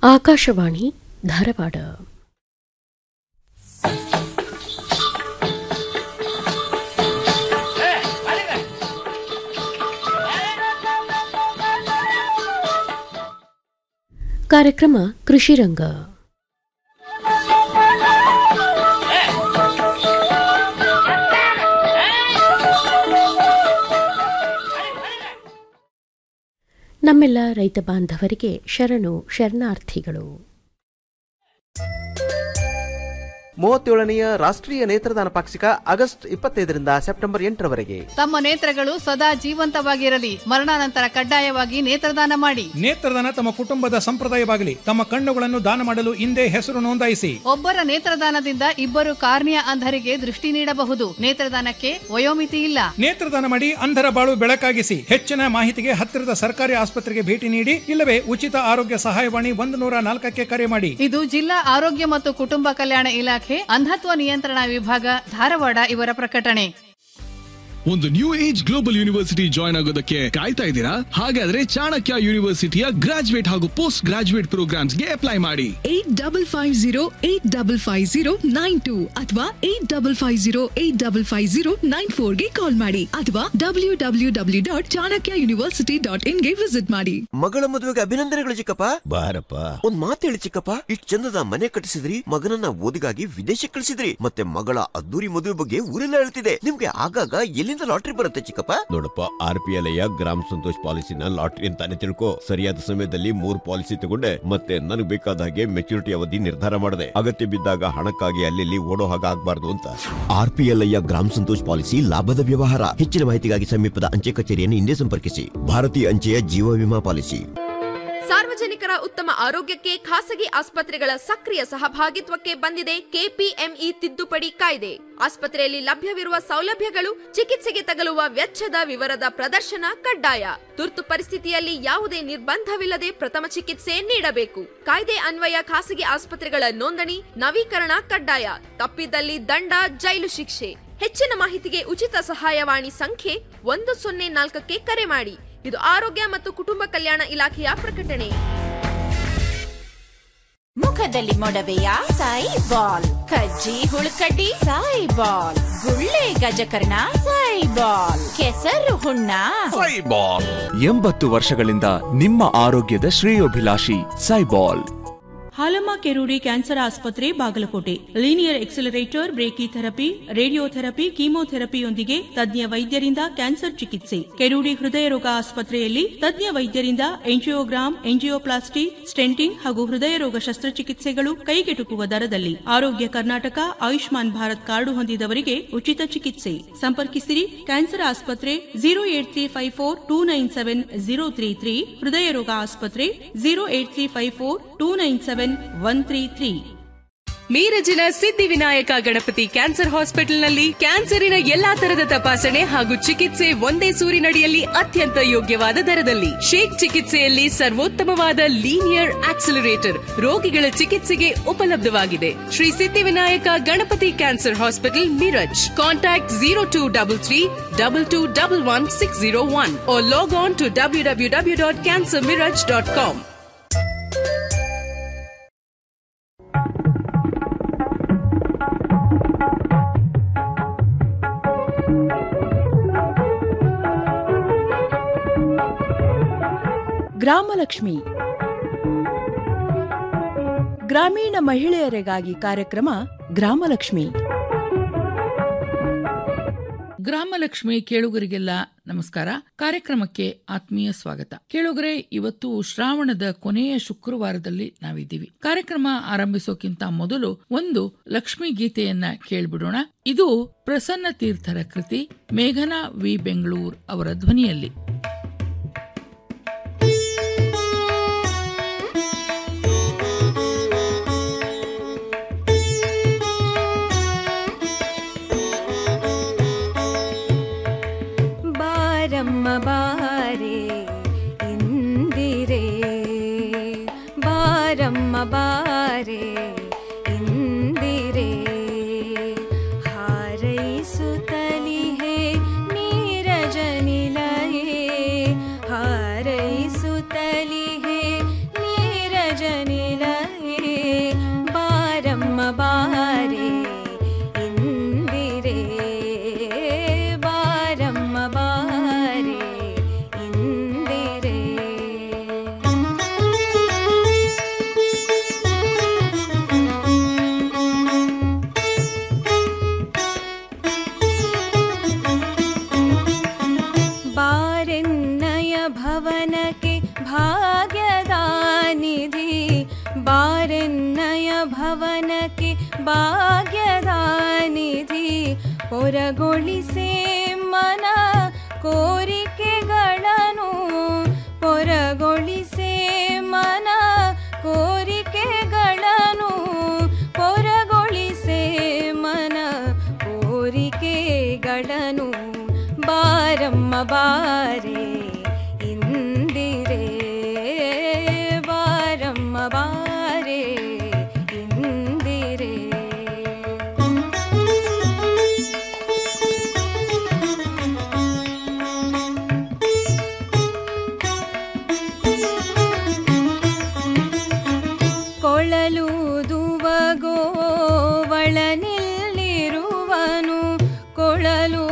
ಆಕಾಶವಾಣಿ ಧಾರವಾಡ ಕಾರ್ಯಕ್ರಮ ಕೃಷಿರಂಗ ನಮ್ಮೆಲ್ಲ ರೈತ ಬಾಂಧವರಿಗೆ ಶರಣು ಶರಣಾರ್ಥಿಗಳು ಮೂವತ್ತೇಳನೆಯ ರಾಷ್ಟ್ರೀಯ ನೇತ್ರದಾನ ಪಾಕ್ಷಿಕ ಆಗಸ್ಟ್ ಇಪ್ಪತ್ತೈದರಿಂದ ಸೆಪ್ಟೆಂಬರ್ ಎಂಟರವರೆಗೆ ತಮ್ಮ ನೇತ್ರಗಳು ಸದಾ ಜೀವಂತವಾಗಿರಲಿ ಮರಣಾನಂತರ ಕಡ್ಡಾಯವಾಗಿ ನೇತ್ರದಾನ ಮಾಡಿ ನೇತ್ರದಾನ ತಮ್ಮ ಕುಟುಂಬದ ಸಂಪ್ರದಾಯವಾಗಲಿ ತಮ್ಮ ಕಣ್ಣುಗಳನ್ನು ದಾನ ಮಾಡಲು ಹಿಂದೆ ಹೆಸರು ನೋಂದಾಯಿಸಿ ಒಬ್ಬರ ನೇತ್ರದಾನದಿಂದ ಇಬ್ಬರು ಕಾರ್ನಿಯ ಅಂಧರಿಗೆ ದೃಷ್ಟಿ ನೀಡಬಹುದು ನೇತ್ರದಾನಕ್ಕೆ ವಯೋಮಿತಿ ಇಲ್ಲ ನೇತ್ರದಾನ ಮಾಡಿ ಅಂಧರ ಬಾಳು ಬೆಳಕಾಗಿಸಿ ಹೆಚ್ಚಿನ ಮಾಹಿತಿಗೆ ಹತ್ತಿರದ ಸರ್ಕಾರಿ ಆಸ್ಪತ್ರೆಗೆ ಭೇಟಿ ನೀಡಿ ಇಲ್ಲವೇ ಉಚಿತ ಆರೋಗ್ಯ ಸಹಾಯವಾಣಿ ಒಂದು ನೂರ ನಾಲ್ಕಕ್ಕೆ ಕರೆ ಮಾಡಿ ಇದು ಜಿಲ್ಲಾ ಆರೋಗ್ಯ ಮತ್ತು ಕುಟುಂಬ ಕಲ್ಯಾಣ ಇಲಾಖೆ ಅಂಧತ್ವ ನಿಯಂತ್ರಣ ವಿಭಾಗ ಧಾರವಾಡ ಇವರ ಪ್ರಕಟಣೆ ಒಂದು new age global university join ಆಗೋದಕ್ಕೆ ಕಾಯ್ತಾ ಇದ್ದೀರಾ ಹಾಗಾದ್ರೆ ಚಾಣಕ್ಯ ಯೂನಿವರ್ಸಿಟಿಯ ಗ್ರಾಜುಯೇಟ್ ಹಾಗೂ ಪೋಸ್ಟ್ ಗ್ರಾಜುಯೇಟ್ ಪ್ರೋಗ್ರಾಮ್ಸ್ಗೆ ಅಪ್ಲೈ ಮಾಡಿ eight double five zero eight double five zero nine two ಅಥವಾ eight double five zero eight double five zero nine ಫೋರ್ಗೆ ಕಾಲ್ ಮಾಡಿ ಅಥವಾ W W W dot Chanakya university dot ಇನ್ಗೆ ವಿಸಿಟ್ ಮಾಡಿ ಮಗಳ ಮದುವೆಗೆ ಅಭಿನಂದನೆಗಳು ಚಿಕ್ಕಪ್ಪ ಬಾರಪ್ಪ ಒಂದ್ ಮಾತು ಹೇಳಿ ಚಿಕ್ಕಪ್ಪ ಇಷ್ಟ್ ಚಂದದ ಮನೆ ಕಟ್ಟಿಸಿದ್ರಿ ಮಗನನ್ನ ಓದಿಗಾಗಿ ವಿದೇಶಕ್ಕೆ ಕಳಿಸಿದ್ರಿ ಮತ್ತೆ ಮಗಳ ಅದ್ದೂರಿ ಮದುವೆ ಬಗ್ಗೆ ಊರೆಲ್ಲ ಹೇಳ್ತಿದೆ ನಿಮ್ಗೆ ಆಗಾಗ ಎಲ್ಲಿಂದ ಲಾಟ್ರಿ ಬರುತ್ತೆ ಚಿಕ್ಕಪ್ಪ ನೋಡಪ್ಪ ಆರ್ ಪಿ ಎಲ್ ಗ್ರಾಮ ಸಂತೋಷ್ ಪಾಲಿಸಿನ ಲಾಟ್ರಿ ಅಂತಾನೆ ತಿಳ್ಕೊ ಸರಿಯಾದ ಸಮಯದಲ್ಲಿ ಮೂರ್ ಪಾಲಿಸಿ ತಗೊಂಡೆ ಮತ್ತೆ ನನಗೆ ಬೇಕಾದ ಹಾಗೆ ಮೆಚುರಿಟಿ ಅವಧಿ ನಿರ್ಧಾರ ಮಾಡಿದೆ ಅಗತ್ಯ ಬಿದ್ದಾಗ ಹಣಕ್ಕಾಗಿ ಅಲ್ಲಿ ಓಡೋ ಹಾಗೆ ಆಗ್ಬಾರ್ದು ಅಂತ ಆರ್ ಪಿ ಎಲ್ ಗ್ರಾಮ ಸಂತೋಷ್ ಪಾಲಿಸಿ ಲಾಭದ ವ್ಯವಹಾರ ಹೆಚ್ಚಿನ ಮಾಹಿತಿಗಾಗಿ ಸಮೀಪದ ಅಂಚೆ ಕಚೇರಿಯನ್ನು ಹಿಂದೆ ಸಂಪರ್ಕಿಸಿ ಭಾರತೀಯ ಅಂಚೆಯ ಜೀವ ವಿಮಾ ಪಾಲಿಸಿ ಸಾರ್ವಜನಿಕರ ಉತ್ತಮ ಆರೋಗ್ಯಕ್ಕೆ ಖಾಸಗಿ ಆಸ್ಪತ್ರೆಗಳ ಸಕ್ರಿಯ ಸಹಭಾಗಿತ್ವಕ್ಕೆ ಬಂದಿದೆ ಕೆಪಿಎಂಇ ತಿದ್ದುಪಡಿ ಕಾಯ್ದೆ ಆಸ್ಪತ್ರೆಯಲ್ಲಿ ಲಭ್ಯವಿರುವ ಸೌಲಭ್ಯಗಳು ಚಿಕಿತ್ಸೆಗೆ ತಗಲುವ ವೆಚ್ಚದ ವಿವರದ ಪ್ರದರ್ಶನ ಕಡ್ಡಾಯ ತುರ್ತು ಪರಿಸ್ಥಿತಿಯಲ್ಲಿ ಯಾವುದೇ ನಿರ್ಬಂಧವಿಲ್ಲದೆ ಪ್ರಥಮ ಚಿಕಿತ್ಸೆ ನೀಡಬೇಕು ಕಾಯ್ದೆ ಅನ್ವಯ ಖಾಸಗಿ ಆಸ್ಪತ್ರೆಗಳ ನೋಂದಣಿ ನವೀಕರಣ ಕಡ್ಡಾಯ ತಪ್ಪಿದಲ್ಲಿ ದಂಡ ಜೈಲು ಶಿಕ್ಷೆ ಹೆಚ್ಚಿನ ಮಾಹಿತಿಗೆ ಉಚಿತ ಸಹಾಯವಾಣಿ ಸಂಖ್ಯೆ ಒಂದು ಸೊನ್ನೆ ನಾಲ್ಕಕ್ಕೆ ಕರೆ ಮಾಡಿ ಇದು ಆರೋಗ್ಯ ಮತ್ತು ಕುಟುಂಬ ಕಲ್ಯಾಣ ಇಲಾಖೆಯ ಪ್ರಕಟಣೆ ಮುಖದಲ್ಲಿ ಮೊಡವೆಯ ಸಾಯಿ ಬಾಲ್ ಕಜ್ಜಿ ಹುಳುಕಡ್ಡಿ ಸಾಯಿ ಬಾಲ್ ಗುಳ್ಳೆ ಗಜಕರ್ಣ ಸಾಯಿ ಬಾಲ್ ಕೆಸರು ಹುಣ್ಣ ಎಂಬತ್ತು ವರ್ಷಗಳಿಂದ ನಿಮ್ಮ ಆರೋಗ್ಯದ ಶ್ರೇಯೋಭಿಲಾಷಿ ಸೈಬಾಲ್ ಹಾಲಮ್ಮ ಕೆರೂಡಿ ಕ್ಯಾನ್ಸರ್ ಆಸ್ಪತ್ರೆ Bagalkot linear accelerator brachytherapy radiotherapy ಕೀಮೋಥೆರಪಿಯೊಂದಿಗೆ ತಜ್ಞ ವೈದ್ಯರಿಂದ ಕ್ಯಾನ್ಸರ್ ಚಿಕಿತ್ಸೆ ಕೆರೂಡಿ ಹೃದಯ ರೋಗ ಆಸ್ಪತ್ರೆಯಲ್ಲಿ ತಜ್ಞ ವೈದ್ಯರಿಂದ ಎಂಜಿಯೋಗ್ರಾಮ್ ಎಂಜಿಯೋಪ್ಲಾಸ್ಟಿ ಸ್ಟೆಂಟಿಂಗ್ ಹಾಗೂ ಹೃದಯ ರೋಗ ಶಸ್ತ್ರಚಿಕಿತ್ಸೆಗಳು ಕೈಗೆಟುಕುವ ದರದಲ್ಲಿ ಆರೋಗ್ಯ ಕರ್ನಾಟಕ ಆಯುಷ್ಮಾನ್ ಭಾರತ್ ಕಾರ್ಡು ಹೊಂದಿದವರಿಗೆ ಉಚಿತ ಚಿಕಿತ್ಸೆ ಸಂಪರ್ಕಿಸಿರಿ ಕ್ಯಾನ್ಸರ್ ಆಸ್ಪತ್ರೆ zero eight three five four two nine seven zero three three ಹೃದಯ ರೋಗ ಆಸ್ಪತ್ರೆ zero eight three five four two nine seven one three three ಮೀರಜಿನ ಸಿದ್ಧಿವಿನಾಯಕ ಗಣಪತಿ ಕ್ಯಾನ್ಸರ್ ಹಾಸ್ಪಿಟಲ್ನಲ್ಲಿ ಕ್ಯಾನ್ಸರಿನ ಎಲ್ಲಾ ತರದ ತಪಾಸಣೆ ಹಾಗೂ ಚಿಕಿತ್ಸೆ ಒಂದೇ ಸೂರಿನಡಿಯಲ್ಲಿ ಅತ್ಯಂತ ಯೋಗ್ಯವಾದ ದರದಲ್ಲಿ ಶೇಕ್ ಚಿಕಿತ್ಸೆಯಲ್ಲಿ ಸರ್ವೋತ್ತಮವಾದ ಲೀನಿಯರ್ ಆಕ್ಸಿಲರೇಟರ್ ರೋಗಿಗಳ ಚಿಕಿತ್ಸೆಗೆ ಉಪಲಬ್ಧವಾಗಿದೆ Shri Siddhivinayak Ganapati cancer hospital Miraj contact zero two double three double two double one six zero one log on to W W W dot cancer Miraj dot com Gramalakshmi ಗ್ರಾಮೀಣ ಮಹಿಳೆಯರಿಗಾಗಿ ಕಾರ್ಯಕ್ರಮ ಗ್ರಾಮಲಕ್ಷ್ಮಿ ಗ್ರಾಮಲಕ್ಷ್ಮಿ ಕೇಳುಗರಿಗೆಲ್ಲ ನಮಸ್ಕಾರ ಕಾರ್ಯಕ್ರಮಕ್ಕೆ ಆತ್ಮೀಯ ಸ್ವಾಗತ ಕೇಳುಗರೆ ಇವತ್ತು ಶ್ರಾವಣದ ಕೊನೆಯ ಶುಕ್ರವಾರದಲ್ಲಿ ನಾವಿದ್ದೀವಿ ಕಾರ್ಯಕ್ರಮ ಆರಂಭಿಸೋಕ್ಕಿಂತ ಮೊದಲು ಒಂದು ಲಕ್ಷ್ಮಿ ಗೀತೆಯನ್ನ ಕೇಳ್ಬಿಡೋಣ ಇದು ಪ್ರಸನ್ನ ತೀರ್ಥರ ಕೃತಿ ಮೇಘನಾ ವಿ ಬೆಂಗಳೂರ್ ಅವರ ಧ್ವನಿಯಲ್ಲಿ ಬಾರಮ್ಮ ಬಾರೆ ಇಂದಿರೆ ಬಾರಮ್ಮ ಬಾರೆ ಇಂದಿರೆ ಹಾರೈಸುತ್ತಲಿಹೆ ನೀರಜನಿಲಯೇ ಹಾರೈಸುತ್ತಲಿಹೆ ನೀರಜನಿಲ ಭವನಕ್ಕೆ ಭಾಗ್ಯದ ನಿಧಿ ಬಾರೆನ್ನಯ ಭವನಕ್ಕೆ ಭಾಗ್ಯದ ನಿಧಿ ಪೊರಗೊಳಿಸೆ ಮನ ಕೋರಿಕೆಗಳನ್ನು ಪೊರಗೊಳಿಸೆ ಮನ ಕೋರಿಕೆಗಳನ್ನು ಪೊರಗೊಳಿಸೆ ಮನ ಕೋರಿಕೆಗಳನ್ನು ಬಾರಮ್ಮ ಬಾರೆ ಇಂದಿರೆ ಬಾರಮ್ಮ ಬಾರೆ ಇಂದಿರೆ ಕೊಳಲು ದುವಗೋವಳ ನಿಲ್ಲಿರುವನು ಕೊಳಲು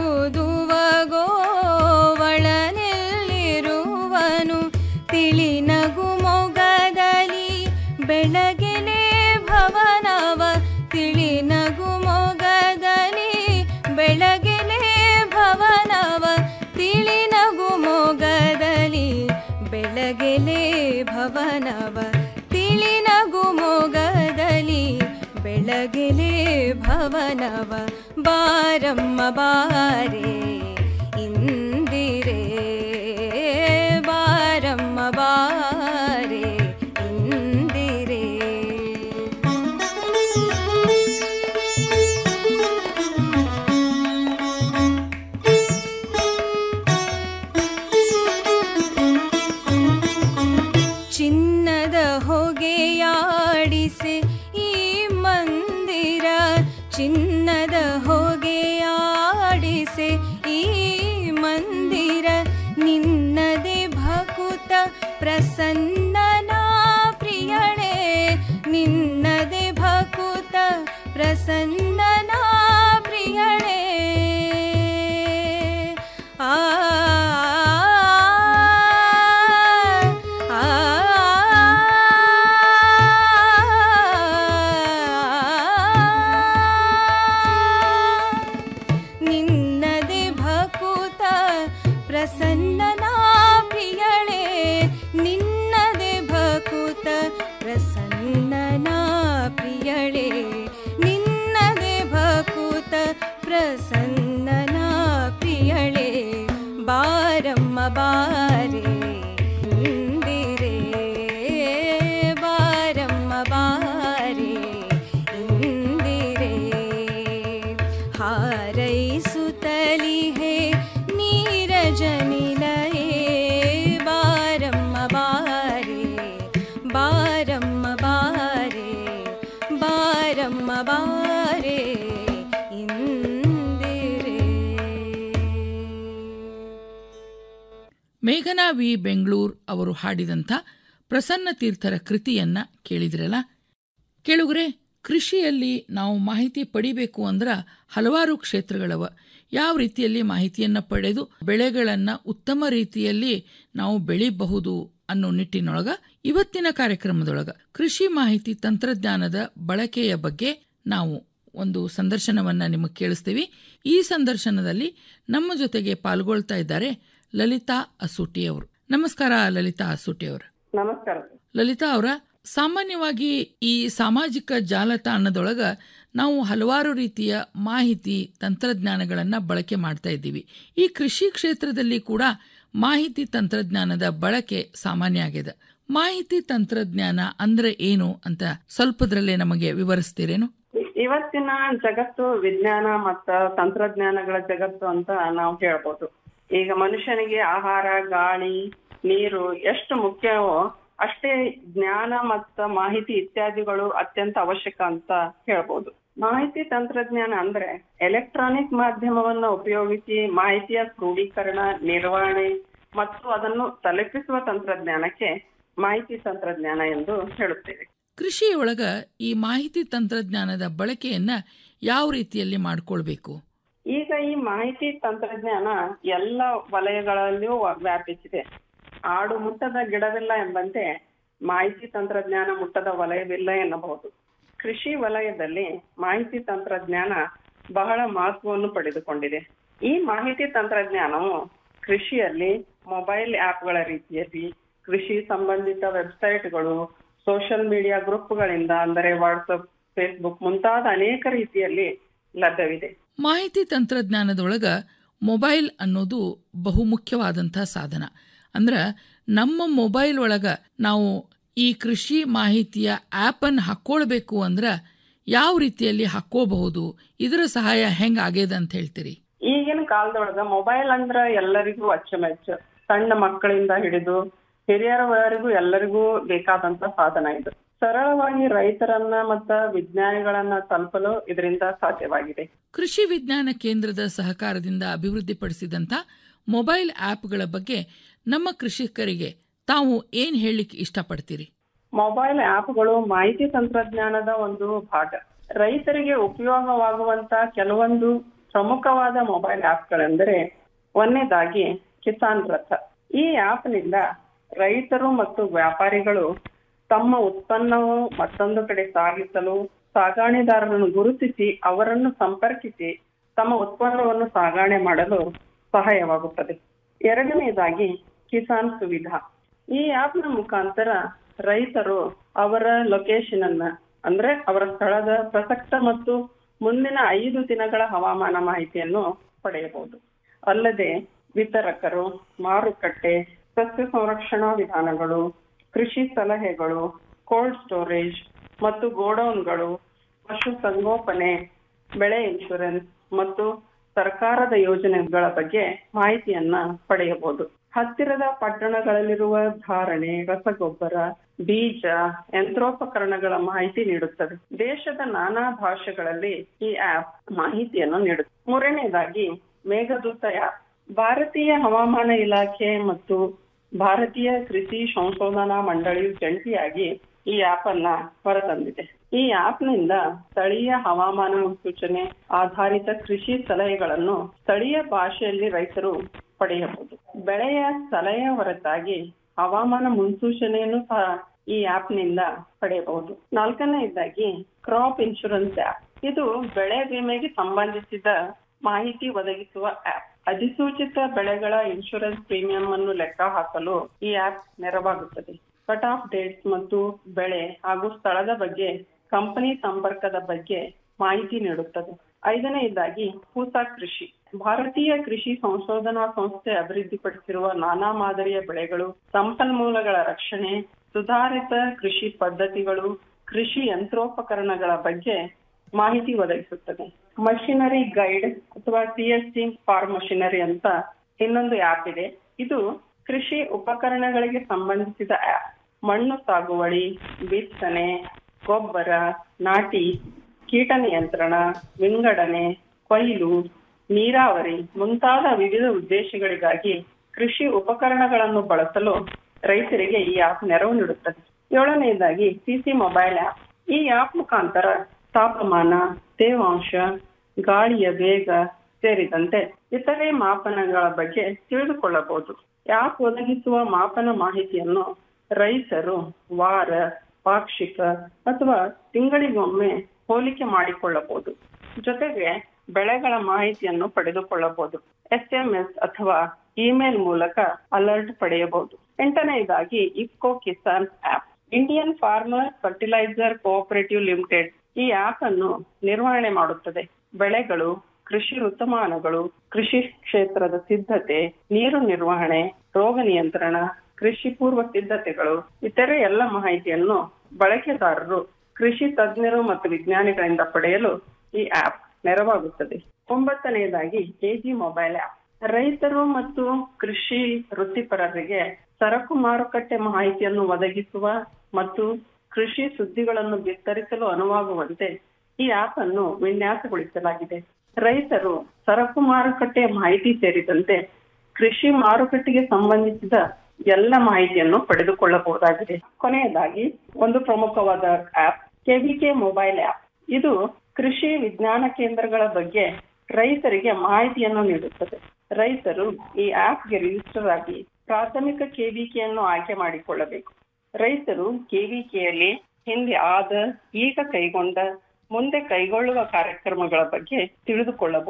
ದುವಗೋವಳ ನಿಲ್ಲಿರುವನು ತಿಳಿನಗು ಮೊಗದಲಿ ಬೆಳಗೆಲೆ ಭವನವ ತಿಳಿನಗು ಮೊಗದಲಿ ಬೆಳಗೆಲೆ ಭವನವ ತಿಳಿನಗು ಮೊಗದಲಿ ಬೆಳಗೆಲೆ ಭವನವ ತಿಳಿನಗು ಮೊಗದಲಿ ಬೆಳಗೆಲೆ ಭವನವ ಬಾರಮ್ಮ ಬಾರೆ ಇಂದಿರೆ ಬಾರಮ್ಮ ಬಾರೆ ಇಂದಿರೆ ಚಿನ್ನದ ಹೊಗೆಯಾಡಿಸೆ ಈ ಮಂದಿರ ಚಿನ್ನದ ಹೊಗೆಯಾಡಿಸೆ ಈ ಮಂದಿರ ನಿನ್ನದೆ ಭಕುತ ಪ್ರಸನ್ನನ ಪ್ರಿಯಳೆ ನಿನ್ನದೆ ಭಕುತ ಪ್ರಸನ್ನನ ಪ್ರಿಯಳೆ ಆ ಆ ನಿನ್ನದೆ ಭಕುತ ಪ್ರಸನ್ನನ ಪ್ರಿಯಳೆ ನಿನ್ನದೆ ಭಕುತ ಪ್ರಸನ್ನನ ಪ್ರಿಯಳೆ ನಿನ್ನದೆ ಭಕುತ ಪ್ರಸನ್ನನ ಪ್ರಿಯಳೆ ಬಾರಮ್ಮ ಬಾರೆ ಇಂದಿರೆ ಬಾರಮ್ಮ ಬಾರೆ ಇಂದಿರೆ ಹಾರೈಸುತ್ತಲಿಹೆ ನೀರಜನಿಲಯೇ ಬಾರಮ್ಮ ಬಾರೆ ಬಾರಮ್ಮ ಬಾರೆ ಬಾರಮ್ಮ ಬಾರೆ ಇಂದಿರೆ ಮೇಘನಾ ವಿ ಬೆಂಗಳೂರ್ ಅವರು ಹಾಡಿದಂಥ ಪ್ರಸನ್ನ ತೀರ್ಥರ ಕೃತಿಯನ್ನ ಕೇಳಿದ್ರಲ್ಲ ಕೇಳುಗರೆ ಕೃಷಿಯಲ್ಲಿ ನಾವು ಮಾಹಿತಿ ಪಡಿಬೇಕು ಅಂದ್ರ ಹಲವಾರು ಕ್ಷೇತ್ರಗಳವ ಯಾವ ರೀತಿಯಲ್ಲಿ ಮಾಹಿತಿಯನ್ನ ಪಡೆದು ಬೆಳೆಗಳನ್ನ ಉತ್ತಮ ರೀತಿಯಲ್ಲಿ ನಾವು ಬೆಳಿಬಹುದು ಅನ್ನೋ ನಿಟ್ಟಿನೊಳಗ ಇವತ್ತಿನ ಕಾರ್ಯಕ್ರಮದೊಳಗ ಕೃಷಿ ಮಾಹಿತಿ ತಂತ್ರಜ್ಞಾನದ ಬಳಕೆಯ ಬಗ್ಗೆ ನಾವು ಒಂದು ಸಂದರ್ಶನವನ್ನ ನಿಮಗೆ ಕೇಳಿಸ್ತೀವಿ ಈ ಸಂದರ್ಶನದಲ್ಲಿ ನಮ್ಮ ಜೊತೆಗೆ ಪಾಲ್ಗೊಳ್ತಾ ಇದ್ದಾರೆ ಲಲಿತಾ ಅಸೂಟಿ ಅವರು ನಮಸ್ಕಾರ ಲಲಿತಾ ಅಸೂಟಿ ಅವರು ನಮಸ್ಕಾರ ಲಲಿತಾ ಅವರ ಸಾಮಾನ್ಯವಾಗಿ ಈ ಸಾಮಾಜಿಕ ಜಾಲತಾಣದೊಳಗ ನಾವು ಹಲವಾರು ರೀತಿಯ ಮಾಹಿತಿ ತಂತ್ರಜ್ಞಾನಗಳನ್ನ ಬಳಕೆ ಮಾಡ್ತಾ ಇದ್ದೀವಿ ಈ ಕೃಷಿ ಕ್ಷೇತ್ರದಲ್ಲಿ ಕೂಡ ಮಾಹಿತಿ ತಂತ್ರಜ್ಞಾನದ ಬಳಕೆ ಸಾಮಾನ್ಯ ಆಗಿದೆ ಮಾಹಿತಿ ತಂತ್ರಜ್ಞಾನ ಅಂದ್ರೆ ಏನು ಅಂತ ಸ್ವಲ್ಪದ್ರಲ್ಲೇ ನಮಗೆ ವಿವರಿಸ್ತೀರೇನು ಇವತ್ತಿನ ಜಗತ್ತು ವಿಜ್ಞಾನ ಮತ್ತ ತಂತ್ರಜ್ಞಾನಗಳ ಜಗತ್ತು ಅಂತ ನಾವು ಹೇಳ್ಬೋದು ಈಗ ಮನುಷ್ಯನಿಗೆ ಆಹಾರ ಗಾಳಿ ನೀರು ಎಷ್ಟು ಮುಖ್ಯವೋ ಅಷ್ಟೇ ಜ್ಞಾನ ಮತ್ತ ಮಾಹಿತಿ ಇತ್ಯಾದಿಗಳು ಅತ್ಯಂತ ಅವಶ್ಯಕ ಅಂತ ಹೇಳ್ಬೋದು ಮಾಹಿತಿ ತಂತ್ರಜ್ಞಾನ ಅಂದ್ರೆ ಎಲೆಕ್ಟ್ರಾನಿಕ್ ಮಾಧ್ಯಮವನ್ನ ಉಪಯೋಗಿಸಿ ಮಾಹಿತಿಯ ಕ್ರೋಢೀಕರಣ ನಿರ್ವಹಣೆ ಮತ್ತು ಅದನ್ನು ತಲುಪಿಸುವ ತಂತ್ರಜ್ಞಾನಕ್ಕೆ ಮಾಹಿತಿ ತಂತ್ರಜ್ಞಾನ ಎಂದು ಹೇಳುತ್ತೇವೆ ಕೃಷಿಯೊಳಗ ಈ ಮಾಹಿತಿ ತಂತ್ರಜ್ಞಾನದ ಬಳಕೆಯನ್ನ ಯಾವ ರೀತಿಯಲ್ಲಿ ಮಾಡ್ಕೊಳ್ಬೇಕು ಈಗ ಈ ಮಾಹಿತಿ ತಂತ್ರಜ್ಞಾನ ಎಲ್ಲ ವಲಯಗಳಲ್ಲಿಯೂ ವ- ವ್ಯಾಪಿಸಿದೆ ಆಡು ಮುಟ್ಟದ ಗಿಡವಿಲ್ಲ ಎಂಬಂತೆ ಮಾಹಿತಿ ತಂತ್ರಜ್ಞಾನ ಮುಟ್ಟದ ವಲಯವಿಲ್ಲ ಎನ್ನಬಹುದು ಕೃಷಿ ವಲಯದಲ್ಲಿ ಮಾಹಿತಿ ತಂತ್ರಜ್ಞಾನ ಬಹಳ ಮಹತ್ವವನ್ನು ಪಡೆದುಕೊಂಡಿದೆ ಈ ಮಾಹಿತಿ ತಂತ್ರಜ್ಞಾನವು ಕೃಷಿಯಲ್ಲಿ ಮೊಬೈಲ್ ಆಪ್ಗಳ ರೀತಿಯಲ್ಲಿ ಕೃಷಿ ಸಂಬಂಧಿತ ವೆಬ್ಸೈಟ್ಗಳು ಸೋಷಿಯಲ್ ಮೀಡಿಯಾ ಗ್ರೂಪ್ಗಳಿಂದ ಅಂದರೆ ವಾಟ್ಸಪ್ ಫೇಸ್ಬುಕ್ ಮುಂತಾದ ಅನೇಕ ರೀತಿಯಲ್ಲಿ ಲಭ್ಯವಿದೆ ಮಾಹಿತಿ ತಂತ್ರಜ್ಞಾನದೊಳಗ ಮೊಬೈಲ್ ಅನ್ನೋದು ಬಹುಮುಖ್ಯವಾದಂಥ ಸಾಧನ ಅಂದ್ರೆ ನಮ್ಮ ಮೊಬೈಲ್ ಒಳಗ ನಾವು ಈ ಕೃಷಿ ಮಾಹಿತಿಯ ಆ್ಯಪನ್ನು ಹಾಕ್ಕೊಳ್ಬೇಕು ಅಂದ್ರೆ ಯಾವ ರೀತಿಯಲ್ಲಿ ಹಾಕ್ಕೋಬಹುದು ಇದರ ಸಹಾಯ ಹೆಂಗ್ ಆಗ್ಯದ ಅಂತ ಹೇಳ್ತೀರಿ ಈಗಿನ ಕಾಲದೊಳಗ ಮೊಬೈಲ್ ಅಂದ್ರ ಎಲ್ಲರಿಗೂ ಅಚ್ಚುಮೆಚ್ಚು ಸಣ್ಣ ಮಕ್ಕಳಿಂದ ಹಿಡಿದು ಹಿರಿಯರವರೆಗೂ ಎಲ್ಲರಿಗೂ ಬೇಕಾದಂತ ಸಾಧನ ಇದು ಸರಳವಾಗಿ ರೈತರನ್ನ ಮತ್ತ ವಿಜ್ಞಾನಿಗಳನ್ನ ತಲುಪಲು ಇದರಿಂದ ಸಾಧ್ಯವಾಗಿದೆ ಕೃಷಿ ವಿಜ್ಞಾನ ಕೇಂದ್ರದ ಸಹಕಾರದಿಂದ ಅಭಿವೃದ್ಧಿಪಡಿಸಿದಂಥ ಮೊಬೈಲ್ ಆ್ಯಪ್ಗಳ ಬಗ್ಗೆ ನಮ್ಮ ಕೃಷಿಕರಿಗೆ ತಾವು ಏನ್ ಹೇಳಲಿಕ್ಕೆ ಇಷ್ಟಪಡ್ತೀರಿ ಮೊಬೈಲ್ ಆಪ್ಗಳು ಮಾಹಿತಿ ತಂತ್ರಜ್ಞಾನದ ಒಂದು ಭಾಗ ರೈತರಿಗೆ ಉಪಯೋಗವಾಗುವಂತ ಕೆಲವೊಂದು ಪ್ರಮುಖವಾದ ಮೊಬೈಲ್ ಆಪ್ಗಳೆಂದರೆ ಒಂದನೇದಾಗಿ ಕಿಸಾನ್ ರಥ ಈ ಆಪ್ನಿಂದ ರೈತರು ಮತ್ತು ವ್ಯಾಪಾರಿಗಳು ತಮ್ಮ ಉತ್ಪನ್ನವು ಮತ್ತೊಂದು ಕಡೆ ಸಾಗಿಸಲು ಸಾಗಾಣೆದಾರರನ್ನು ಗುರುತಿಸಿ ಅವರನ್ನು ಸಂಪರ್ಕಿಸಿ ತಮ್ಮ ಉತ್ಪನ್ನವನ್ನು ಸಾಗಾಣೆ ಮಾಡಲು ಸಹಾಯವಾಗುತ್ತದೆ ಎರಡನೇದಾಗಿ ಕಿಸಾನ್ ಸುವಿಧಾ ಈ ಆಪ್ನ ಮುಖಾಂತರ ರೈತರು ಅವರ ಲೊಕೇಶನ್ ಅನ್ನ ಅಂದ್ರೆ ಅವರ ಸ್ಥಳದ ಪ್ರಸಕ್ತ ಮತ್ತು ಮುಂದಿನ ಐದು ದಿನಗಳ ಹವಾಮಾನ ಮಾಹಿತಿಯನ್ನು ಪಡೆಯಬಹುದು ಅಲ್ಲದೆ ವಿತರಕರು ಮಾರುಕಟ್ಟೆ ಸಸ್ಯ ಸಂರಕ್ಷಣಾ ವಿಧಾನಗಳು ಕೃಷಿ ಸಲಹೆಗಳು ಕೋಲ್ಡ್ ಸ್ಟೋರೇಜ್ ಮತ್ತು ಗೋಡೌನ್ಗಳು ಪಶು ಸಂಗೋಪನೆ ಬೆಳೆ ಇನ್ಶೂರೆನ್ಸ್ ಮತ್ತು ಸರ್ಕಾರದ ಯೋಜನೆಗಳ ಬಗ್ಗೆ ಮಾಹಿತಿಯನ್ನ ಪಡೆಯಬಹುದು ಹತ್ತಿರದ ಪಟ್ಟಣಗಳಲ್ಲಿರುವ ಧಾರಣೆ ರಸಗೊಬ್ಬರ ಬೀಜ ಯಂತ್ರೋಪಕರಣಗಳ ಮಾಹಿತಿ ನೀಡುತ್ತದೆ ದೇಶದ ನಾನಾ ಭಾಷೆಗಳಲ್ಲಿ ಈ ಆಪ್ ಮಾಹಿತಿಯನ್ನು ನೀಡುತ್ತದೆ ಮೂರನೇದಾಗಿ ಮೇಘದೂತ ಆಪ್ ಭಾರತೀಯ ಹವಾಮಾನ ಇಲಾಖೆ ಮತ್ತು ಭಾರತೀಯ ಕೃಷಿ ಸಂಶೋಧನಾ ಮಂಡಳಿಯು ಜಂಟಿಯಾಗಿ ಈ ಆಪ್ ಅನ್ನ ಹೊರತಂದಿದೆ ಈ ಆಪ್ ನಿಂದ ಸ್ಥಳೀಯ ಹವಾಮಾನ ಮುನ್ಸೂಚನೆ ಆಧಾರಿತ ಕೃಷಿ ಸಲಹೆಗಳನ್ನು ಸ್ಥಳೀಯ ಭಾಷೆಯಲ್ಲಿ ರೈತರು ಪಡೆಯಬಹುದು ಬೆಳೆಯ ಸಲಹೆ ಹೊರತಾಗಿ ಹವಾಮಾನ ಮುನ್ಸೂಚನೆಯನ್ನು ಸಹ ಈ ಆಪ್ ನಿಂದ ಪಡೆಯಬಹುದು ನಾಲ್ಕನೆಯದಾಗಿ ಕ್ರಾಪ್ ಇನ್ಶೂರೆನ್ಸ್ ಆಪ್ ಇದು ಬೆಳೆ ವಿಮೆಗೆ ಸಂಬಂಧಿಸಿದ ಮಾಹಿತಿ ಒದಗಿಸುವ ಆಪ್ ಅಧಿಸೂಚಿತ ಬೆಳೆಗಳ ಇನ್ಶೂರೆನ್ಸ್ ಪ್ರೀಮಿಯಂ ಅನ್ನು ಲೆಕ್ಕ ಹಾಕಲು ಈ ಆಪ್ ನೆರವಾಗುತ್ತದೆ ಕಟ್ ಆಫ್ ಡೇಟ್ಸ್ ಮತ್ತು ಬೆಳೆ ಹಾಗೂ ಸ್ಥಳದ ಬಗ್ಗೆ ಕಂಪನಿ ಸಂಪರ್ಕದ ಬಗ್ಗೆ ಮಾಹಿತಿ ನೀಡುತ್ತದೆ ಐದನೆಯದಾಗಿ ಪೂಸಾ ಕೃಷಿ ಭಾರತೀಯ ಕೃಷಿ ಸಂಶೋಧನಾ ಸಂಸ್ಥೆ ಅಭಿವೃದ್ಧಿಪಡಿಸಿರುವ ನಾನಾ ಮಾದರಿಯ ಬೆಳೆಗಳು ಸಂಪನ್ಮೂಲಗಳ ರಕ್ಷಣೆ ಸುಧಾರಿತ ಕೃಷಿ ಪದ್ಧತಿಗಳು ಕೃಷಿ ಯಂತ್ರೋಪಕರಣಗಳ ಬಗ್ಗೆ ಮಾಹಿತಿ ಒದಗಿಸುತ್ತದೆ ಮಷಿನರಿ ಗೈಡ್ ಅಥವಾ C S T farm machinery ಅಂತ ಇನ್ನೊಂದು ಆಪ್ ಇದೆ ಇದು ಕೃಷಿ ಉಪಕರಣಗಳಿಗೆ ಸಂಬಂಧಿಸಿದ ಆಪ್ ಮಣ್ಣು ಸಾಗುವಳಿ ಬಿತ್ತನೆ ಗೊಬ್ಬರ ನಾಟಿ ಕೀಟ ನಿಯಂತ್ರಣ ವಿಂಗಡಣೆ ಕೊಯ್ಲು ನೀರಾವರಿ ಮುಂತಾದ ವಿವಿಧ ಉದ್ದೇಶಗಳಿಗಾಗಿ ಕೃಷಿ ಉಪಕರಣಗಳನ್ನು ಬಳಸಲು ರೈತರಿಗೆ ಈ ಆಪ್ ನೆರವು ನೀಡುತ್ತದೆ ಏಳನೆಯದಾಗಿ ಸಿಸಿ ಮೊಬೈಲ್ ಆಪ್ ಈ ಆಪ್ ಮುಖಾಂತರ ತಾಪಮಾನ ತೇವಾಂಶ ಗಾಳಿಯ ವೇಗ ಸೇರಿದಂತೆ ಇತರೆ ಮಾಪನಗಳ ಬಗ್ಗೆ ತಿಳಿದುಕೊಳ್ಳಬಹುದು ಆಪ್ ಒದಗಿಸುವ ಮಾಪನ ಮಾಹಿತಿಯನ್ನು ರೈತರು ವಾರ ಪಾಕ್ಷಿಕ ಅಥವಾ ತಿಂಗಳಿಗೊಮ್ಮೆ ಹೋಲಿಕೆ ಮಾಡಿಕೊಳ್ಳಬಹುದು ಜೊತೆಗೆ ಬೆಳೆಗಳ ಮಾಹಿತಿಯನ್ನು ಪಡೆದುಕೊಳ್ಳಬಹುದು ಎಸ್ಎಂಎಸ್ ಅಥವಾ ಇಮೇಲ್ ಮೂಲಕ ಅಲರ್ಟ್ ಪಡೆಯಬಹುದು ಎಂಟನೆಯದಾಗಿ IFFCO Kisan app Indian farmer fertiliser cooperative limited ಈ ಆಪ್ ಅನ್ನು ನಿರ್ವಹಣೆ ಮಾಡುತ್ತದೆ ಬೆಳೆಗಳು ಕೃಷಿ ಋತುಮಾನಗಳು ಕೃಷಿ ಕ್ಷೇತ್ರದ ಸಿದ್ಧತೆ ನೀರು ನಿರ್ವಹಣೆ ರೋಗ ನಿಯಂತ್ರಣ ಕೃಷಿ ಪೂರ್ವ ಸಿದ್ಧತೆಗಳು ಇತರೆ ಎಲ್ಲ ಮಾಹಿತಿಯನ್ನು ಬಳಕೆದಾರರು ಕೃಷಿ ತಜ್ಞರು ಮತ್ತು ವಿಜ್ಞಾನಿಗಳಿಂದ ಪಡೆಯಲು ಈ ಆಪ್ ನೆರವಾಗುತ್ತದೆ ಒಂಬತ್ತನೆಯದಾಗಿ ಕೆಜಿ ಮೊಬೈಲ್ ಆಪ್ ರೈತರು ಮತ್ತು ಕೃಷಿ ವೃತ್ತಿಪರರಿಗೆ ಸರಕು ಮಾರುಕಟ್ಟೆ ಮಾಹಿತಿಯನ್ನು ಒದಗಿಸುವ ಮತ್ತು ಕೃಷಿ ಸುದ್ದಿಗಳನ್ನು ಬಿತ್ತರಿಸಲು ಅನುವಾಗುವಂತೆ ಈ ಆಪ್ ಅನ್ನು ವಿನ್ಯಾಸಗೊಳಿಸಲಾಗಿದೆ ರೈತರು ಸರಕು ಮಾರುಕಟ್ಟೆ ಮಾಹಿತಿ ಸೇರಿದಂತೆ ಕೃಷಿ ಮಾರುಕಟ್ಟೆಗೆ ಸಂಬಂಧಿಸಿದ ಎಲ್ಲ ಮಾಹಿತಿಯನ್ನು ಪಡೆದುಕೊಳ್ಳಬಹುದಾಗಿದೆ ಕೊನೆಯದಾಗಿ ಒಂದು ಪ್ರಮುಖವಾದ ಆಪ್ ಕೆವಿಕೆ ಮೊಬೈಲ್ ಆಪ್ ಇದು ಕೃಷಿ ವಿಜ್ಞಾನ ಕೇಂದ್ರಗಳ ಬಗ್ಗೆ ರೈತರಿಗೆ ಮಾಹಿತಿಯನ್ನು ನೀಡುತ್ತದೆ ರೈತರು ಈ ಆಪ್ಗೆ ರಿಜಿಸ್ಟರ್ ಆಗಿ ಪ್ರಾಥಮಿಕ ಕೆವಿಕೆಯನ್ನು ಆಯ್ಕೆ ಮಾಡಿಕೊಳ್ಳಬೇಕು ರೈತರು ಕೆವಿಕೆಯಲ್ಲಿ ಹಿಂದೆ ಆದ ಈಗ ಕೈಗೊಂಡ ಮುಂದೆ ಕೈಗೊಳ್ಳುವ ಕಾರ್ಯಕ್ರಮಗಳ ಬಗ್ಗೆ ತಿಳಿದುಕೊಳ್ಳಬಹುದು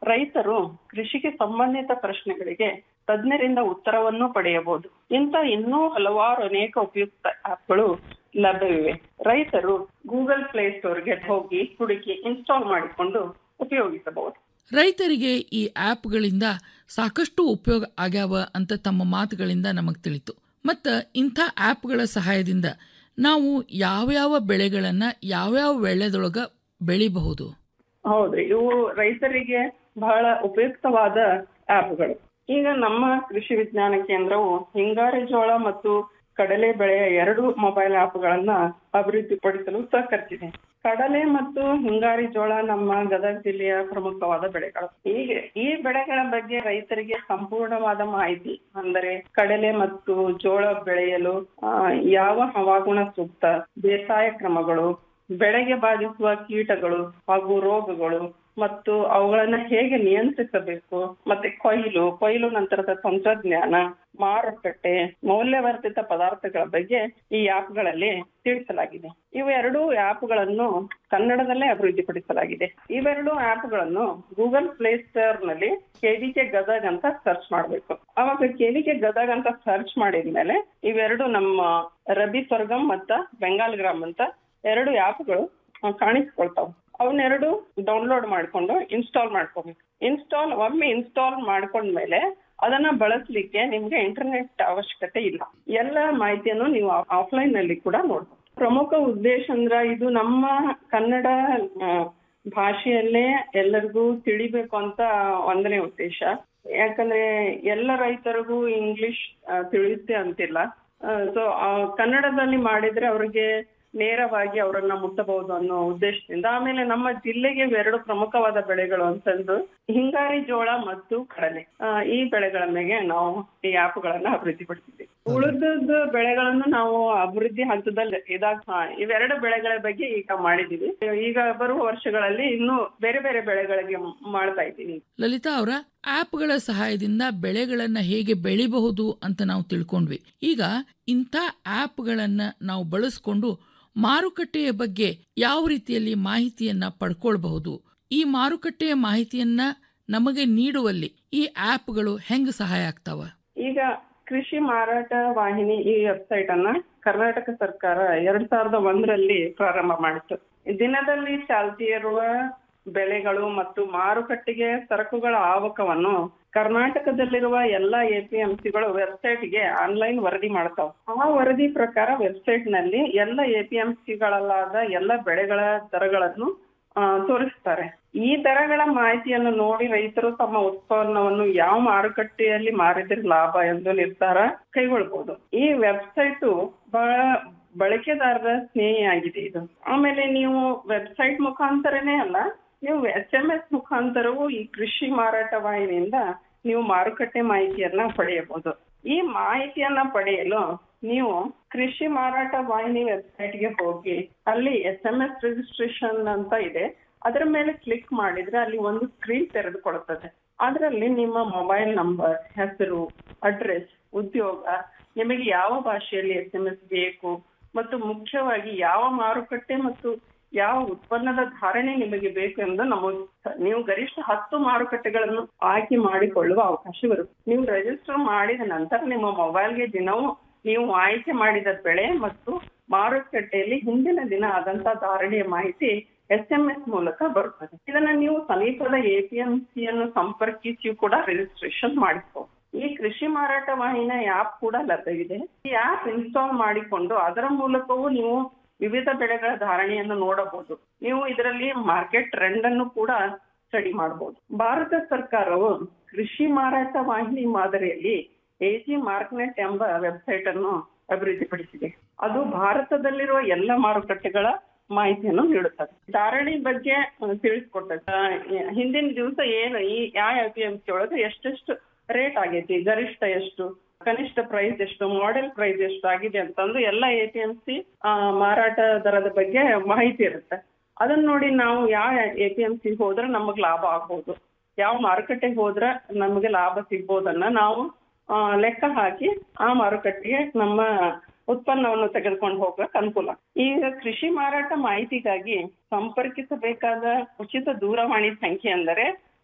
ರೈತರು ಕೃಷಿಗೆ ಸಂಬಂಧಿತ ಪ್ರಶ್ನೆಗಳಿಗೆ ತಜ್ಞರಿಂದ ಉತ್ತರವನ್ನು ಪಡೆಯಬಹುದು ಇಂಥ ಇನ್ನೂ ಹಲವಾರು ಅನೇಕ ಉಪಯುಕ್ತ ಆಪ್ಗಳು ಲಭ್ಯವಿವೆ ರೈತರು ಗೂಗಲ್ ಪ್ಲೇ ಸ್ಟೋರ್ಗೆ ಹೋಗಿ ಹುಡುಕಿ ಇನ್ಸ್ಟಾಲ್ ಮಾಡಿಕೊಂಡು ಉಪಯೋಗಿಸಬಹುದು ರೈತರಿಗೆ ಈ ಆ್ಯಪ್ಗಳಿಂದ ಸಾಕಷ್ಟು ಉಪಯೋಗ ಆಗ್ಯಾವ ಅಂತ ತಮ್ಮ ಮಾತುಗಳಿಂದ ನಮಗೆ ತಿಳಿತು ಮತ್ತು ಇಂಥ ಆ್ಯಪ್ಗಳ ಸಹಾಯದಿಂದ ನಾವು ಯಾವ್ಯಾವ ಬೆಳೆಗಳನ್ನು ಯಾವ್ಯಾವ ವೇಳೆದೊಳಗ ಬೆಳಿಬಹುದು ಹೌದು ಇವು ರೈತರಿಗೆ ಬಹಳ ಉಪಯುಕ್ತವಾದ ಆಪ್ಗಳು ಈಗ ನಮ್ಮ ಕೃಷಿ ವಿಜ್ಞಾನ ಕೇಂದ್ರವು ಹಿಂಗಾರಿ ಜೋಳ ಮತ್ತು ಕಡಲೆ ಬೆಳೆಯ ಎರಡು ಮೊಬೈಲ್ ಆಪ್ಗಳನ್ನ ಅಭಿವೃದ್ಧಿಪಡಿಸಲು ಸಹಕರಿಸಿದೆ ಕಡಲೆ ಮತ್ತು ಹಿಂಗಾರಿ ಜೋಳ ನಮ್ಮ ಗದಗ ಜಿಲ್ಲೆಯ ಪ್ರಮುಖವಾದ ಬೆಳೆಗಳು ಹೀಗೆ ಈ ಬೆಳೆಗಳ ಬಗ್ಗೆ ರೈತರಿಗೆ ಸಂಪೂರ್ಣವಾದ ಮಾಹಿತಿ ಅಂದರೆ ಕಡಲೆ ಮತ್ತು ಜೋಳ ಬೆಳೆಯಲು ಆ, ಯಾವ ಹವಾಗುಣ ಸೂಕ್ತ ಬೇಸಾಯ ಕ್ರಮಗಳು ಬೆಳೆಗೆ ಬಾಧಿಸುವ ಕೀಟಗಳು ಹಾಗೂ ರೋಗಗಳು ಮತ್ತು ಅವುಗಳನ್ನ ಹೇಗೆ ನಿಯಂತ್ರಿಸಬೇಕು ಮತ್ತೆ ಕೊಯ್ಲು ಕೊಯ್ಲು ನಂತರದ ತಂತ್ರಜ್ಞಾನ ಮಾರುಕಟ್ಟೆ ಮೌಲ್ಯವರ್ಧಿತ ಪದಾರ್ಥಗಳ ಬಗ್ಗೆ ಈ ಆಪ್ಗಳಲ್ಲಿ ತಿಳಿಸಲಾಗಿದೆ ಇವೆರಡೂ ಆಪ್ಗಳನ್ನು ಕನ್ನಡದಲ್ಲೇ ಅಭಿವೃದ್ಧಿಪಡಿಸಲಾಗಿದೆ ಇವೆರಡು ಆಪ್ಗಳನ್ನು ಗೂಗಲ್ ಪ್ಲೇ ಸ್ಟೋರ್ ನಲ್ಲಿ ಕೆಡಿಕೆ ಗದಗ್ ಅಂತ ಸರ್ಚ್ ಮಾಡಬೇಕು ಅವಾಗ ಕೆಡಿಕೆ ಗದಗ್ ಅಂತ ಸರ್ಚ್ ಮಾಡಿದ್ಮೇಲೆ ಇವೆರಡು ನಮ್ಮ ರಬಿ ಸ್ವರ್ಗಂ ಮತ್ತ ಬೆಂಗಾಲ್ ಗ್ರಾಮ್ ಅಂತ ಎರಡು ಆಪ್ಗಳು ಕಾಣಿಸ್ಕೊಳ್ತಾವ ಅವನ್ನೆರಡು ಡೌನ್ಲೋಡ್ ಮಾಡ್ಕೊಂಡು ಇನ್ಸ್ಟಾಲ್ ಮಾಡ್ಕೋಬೇಕು ಇನ್ಸ್ಟಾಲ್ ಒಮ್ಮೆ ಇನ್ಸ್ಟಾಲ್ ಮಾಡ್ಕೊಂಡ್ಮೇಲೆ ಅದನ್ನ ಬಳಸಲಿಕ್ಕೆ ನಿಮ್ಗೆ ಇಂಟರ್ನೆಟ್ ಅವಶ್ಯಕತೆ ಇಲ್ಲ ಎಲ್ಲ ಮಾಹಿತಿಯನ್ನು ನೀವು ಆಫ್ಲೈನ್ ನಲ್ಲಿ ಕೂಡ ನೋಡ್ಬೋದು ಪ್ರಮುಖ ಉದ್ದೇಶ ಅಂದ್ರ ಇದು ನಮ್ಮ ಕನ್ನಡ ಆ, ಭಾಷೆಯಲ್ಲೇ ಎಲ್ಲರಿಗೂ ತಿಳಿಬೇಕು ಅಂತ ಒಂದನೇ ಉದ್ದೇಶ ಯಾಕಂದ್ರೆ ಎಲ್ಲ ರೈತರಿಗೂ ಇಂಗ್ಲಿಷ್ ಆ, ತಿಳಿಯುತ್ತೆ ಅಂತಿಲ್ಲ ಸೊ ಕನ್ನಡದಲ್ಲಿ ಮಾಡಿದ್ರೆ ಅವ್ರಿಗೆ ನೇರವಾಗಿ ಅವರನ್ನ ಮುಟ್ಟಬಹುದು ಅನ್ನೋ ಉದ್ದೇಶದಿಂದ ಆಮೇಲೆ ನಮ್ಮ ಜಿಲ್ಲೆಗೆ ಎರಡು ಪ್ರಮುಖವಾದ ಬೆಳೆಗಳು ಅಂತಂದು ಹಿಂಗಾರಿ ಜೋಳ ಮತ್ತು ಕಡಲೆ ಆ, ಈ ಬೆಳೆಗಳ ಮೇಲೆ ನಾವು ಈ ಆ್ಯಪ್ಗಳನ್ನ ಅಭಿವೃದ್ಧಿಪಡಿಸಿದ್ದೀವಿ ಉಳಿದದ್ದು ಬೆಳೆಗಳನ್ನು ನಾವು ಅಭಿವೃದ್ಧಿ ಹಂತದಲ್ಲಿ ಇದಾಗ ಹಾ, ಇವೆರಡು ಬೆಳೆಗಳ ಬಗ್ಗೆ ಈಗ ಮಾಡಿದೀವಿ ಈಗ ಬರುವ ವರ್ಷಗಳಲ್ಲಿ ಇನ್ನು ಬೇರೆ ಬೇರೆ ಬೆಳೆಗಳಿಗೆ ಮಾಡ್ತಾ ಇದ್ದೀವಿ ಲಲಿತಾ ಅವರ ಆ್ಯಪ್ಗಳ ಸಹಾಯದಿಂದ ಬೆಳೆಗಳನ್ನ ಹೇಗೆ ಬೆಳಿಬಹುದು ಅಂತ ನಾವು ತಿಳ್ಕೊಂಡ್ವಿ ಈಗ ಇಂಥ ಆ್ಯಪ್ಗಳನ್ನ ನಾವು ಬಳಸ್ಕೊಂಡು ಮಾರುಕಟ್ಟೆಯ ಬಗ್ಗೆ ಯಾವ ರೀತಿಯಲ್ಲಿ ಮಾಹಿತಿಯನ್ನ ಪಡ್ಕೊಳ್ಬಹುದು ಈ ಮಾರುಕಟ್ಟೆಯ ಮಾಹಿತಿಯನ್ನ ನಮಗೆ ನೀಡುವಲ್ಲಿ ಈ ಆ್ಯಪ್ಗಳು ಹೆಂಗ್ ಸಹಾಯ ಆಗ್ತಾವ ಈಗ ಕೃಷಿ ಮಾರಾಟ ವಾಹಿನಿ ಈ ವೆಬ್ಸೈಟ್ ಅನ್ನ ಕರ್ನಾಟಕ ಸರ್ಕಾರ ಎರಡ್ ಸಾವಿರದ ಒಂದರಲ್ಲಿ ಪ್ರಾರಂಭ ಮಾಡಿತು ದಿನದಲ್ಲಿ ಚಾಲ್ತಿ ಇರುವ ಬೆಳೆಗಳು ಮತ್ತು ಮಾರುಕಟ್ಟೆಗೆ ಸರಕುಗಳ ಆವಕವನ್ನು ಕರ್ನಾಟಕದಲ್ಲಿರುವ ಎಲ್ಲಾ ಎಪಿಎಂಸಿಗಳು ವೆಬ್ಸೈಟ್ಗೆ ಆನ್ಲೈನ್ ವರದಿ ಮಾಡ್ತಾವ ಆ ವರದಿ ಪ್ರಕಾರ ವೆಬ್ಸೈಟ್ ನಲ್ಲಿ ಎಲ್ಲ ಎಪಿಎಂಸಿಗಳಲ್ಲಾದ ಎಲ್ಲ ಬೆಳೆಗಳ ದರಗಳನ್ನು ಆ, ತೋರಿಸ್ತಾರೆ ಈ ದರಗಳ ಮಾಹಿತಿಯನ್ನು ನೋಡಿ ರೈತರು ತಮ್ಮ ಉತ್ಪನ್ನವನ್ನು ಯಾವ ಮಾರುಕಟ್ಟೆಯಲ್ಲಿ ಮಾರಿದ್ರೆ ಲಾಭ ಎಂದು ನಿರ್ಧಾರ ಕೈಗೊಳ್ಬಹುದು ಈ ವೆಬ್ಸೈಟ್ ಬಹಳ ಬಳಕೆದಾರರ ಸ್ನೇಹಿಯಾಗಿದೆ ಇದು ಆಮೇಲೆ ನೀವು ವೆಬ್ಸೈಟ್ ಮುಖಾಂತರನೇ ಅಲ್ಲ ನೀವು ಎಸ್ ಎಂ ಎಸ್ ಮುಖಾಂತರವೂ ಈ ಕೃಷಿ ಮಾರಾಟ ವಾಹಿನಿಯಿಂದ ನೀವು ಮಾರುಕಟ್ಟೆ ಮಾಹಿತಿಯನ್ನ ಪಡೆಯಬಹುದು ಈ ಮಾಹಿತಿಯನ್ನ ಪಡೆಯಲು ನೀವು ಕೃಷಿ ಮಾರಾಟ ವಾಹಿನಿ ವೆಬ್ಸೈಟ್ಗೆ ಹೋಗಿ ಅಲ್ಲಿ ಎಸ್ ಎಂ ಎಸ್ ರಿಜಿಸ್ಟ್ರೇಷನ್ ಅಂತ ಇದೆ ಅದರ ಮೇಲೆ ಕ್ಲಿಕ್ ಮಾಡಿದ್ರೆ ಅಲ್ಲಿ ಒಂದು ಸ್ಕ್ರೀನ್ ತೆರೆದುಕೊಳ್ಳುತ್ತದೆ ಅದರಲ್ಲಿ ನಿಮ್ಮ ಮೊಬೈಲ್ ನಂಬರ್ ಹೆಸರು ಅಡ್ರೆಸ್ ಉದ್ಯೋಗ ನಿಮಗೆ ಯಾವ ಭಾಷೆಯಲ್ಲಿ ಎಸ್ ಎಂ ಎಸ್ ಬೇಕು ಮತ್ತು ಮುಖ್ಯವಾಗಿ ಯಾವ ಮಾರುಕಟ್ಟೆ ಮತ್ತು ಯಾವ ಉತ್ಪನ್ನದ ಧಾರಣೆ ನಿಮಗೆ ಬೇಕು ಎಂದು ನಮೂದಿಸುತ್ತಾರೆ ನೀವು ಗರಿಷ್ಠ ಹತ್ತು ಮಾರುಕಟ್ಟೆಗಳನ್ನು ಆಯ್ಕೆ ಮಾಡಿಕೊಳ್ಳುವ ಅವಕಾಶವಿರುತ್ತೆ ನೀವು ರಿಜಿಸ್ಟರ್ ಮಾಡಿದ ನಂತರ ನಿಮ್ಮ ಮೊಬೈಲ್ಗೆ ದಿನವೂ ನೀವು ಆಯ್ಕೆ ಮಾಡಿದ ಬೆಳೆ ಮತ್ತು ಮಾರುಕಟ್ಟೆಯಲ್ಲಿ ಹಿಂದಿನ ದಿನ ಆದಂತ ಧಾರಣೆಯ ಮಾಹಿತಿ ಎಸ್ ಎಂ ಎಸ್ ಮೂಲಕ ಬರುತ್ತದೆ ಇದನ್ನ ನೀವು ಸಮೀಪದ ಎಪಿಎಂಸಿಯನ್ನು ಸಂಪರ್ಕಿಸಿಯೂ ಕೂಡ ರಿಜಿಸ್ಟ್ರೇಷನ್ ಮಾಡಿಸಬಹುದು ಈ ಕೃಷಿ ಮಾರಾಟ ವಾಹಿನಿಯ ಆಪ್ ಕೂಡ ಲಭ್ಯವಿದೆ ಈ ಆಪ್ ಇನ್ಸ್ಟಾಲ್ ಮಾಡಿಕೊಂಡು ಅದರ ಮೂಲಕವೂ ನೀವು ವಿವಿಧ ಬೆಳೆಗಳ ಧಾರಣೆಯನ್ನು ನೋಡಬಹುದು ನೀವು ಇದರಲ್ಲಿ ಮಾರ್ಕೆಟ್ ಟ್ರೆಂಡ್ ಅನ್ನು ಕೂಡ ಸ್ಟಡಿ ಮಾಡಬಹುದು ಭಾರತ ಸರ್ಕಾರವು ಕೃಷಿ ಮಾರಾಟ ವಾಹಿನಿ ಮಾದರಿಯಲ್ಲಿ ಎಜಿ ಮಾರ್ಕ್ನೆಟ್ ಎಂಬ ವೆಬ್ಸೈಟ್ ಅನ್ನು ಅಭಿವೃದ್ಧಿಪಡಿಸಿದೆ ಅದು ಭಾರತದಲ್ಲಿರುವ ಎಲ್ಲ ಮಾರುಕಟ್ಟೆಗಳ ಮಾಹಿತಿಯನ್ನು ನೀಡುತ್ತದೆ ಧಾರಣೆ ಬಗ್ಗೆ ಅಹ್, ತಿಳಿಸ್ಕೊಡ್ತದೆ ಅಹ್, ಹಿಂದಿನ ದಿವಸ ಏನು ಈ ಯಾವ ಎ ಪಿ ಎಂ ಸಿ ಒಳಗೆ ಎಷ್ಟೆಷ್ಟು ರೇಟ್ ಆಗೈತಿ ಗರಿಷ್ಠ ಎಷ್ಟು ಕನಿಷ್ಠ ಪ್ರೈಸ್ ಎಷ್ಟು ಮಾಡೆಲ್ ಪ್ರೈಸ್ ಎಷ್ಟು ಆಗಿದೆ ಅಂತಂದು ಎಲ್ಲ ಎ ಪಿ ಎಂ ಸಿ ಮಾರಾಟ ದರದ ಬಗ್ಗೆ ಮಾಹಿತಿ ಇರುತ್ತೆ ಅದನ್ನ ನೋಡಿ ನಾವು ಯಾವ ಎ ಪಿ ಎಂ ಸಿ ಹೋದ್ರೆ ನಮಗ್ ಲಾಭ ಆಗ್ಬೋದು ಯಾವ ಮಾರುಕಟ್ಟೆಗೆ ಹೋದ್ರೆ ನಮಗೆ ಲಾಭ ಸಿಗ್ಬೋದನ್ನ ನಾವು ಆ, ಲೆಕ್ಕ ಹಾಕಿ ಆ ಮಾರುಕಟ್ಟೆಗೆ ನಮ್ಮ ಉತ್ಪನ್ನವನ್ನು ತೆಗೆದುಕೊಂಡು ಹೋಗಕ್ ಅನುಕೂಲ ಈಗ ಕೃಷಿ ಮಾರಾಟ ಮಾಹಿತಿಗಾಗಿ ಸಂಪರ್ಕಿಸಬೇಕಾದ ಉಚಿತ ದೂರವಾಣಿ ಸಂಖ್ಯೆ ಅಂದರೆ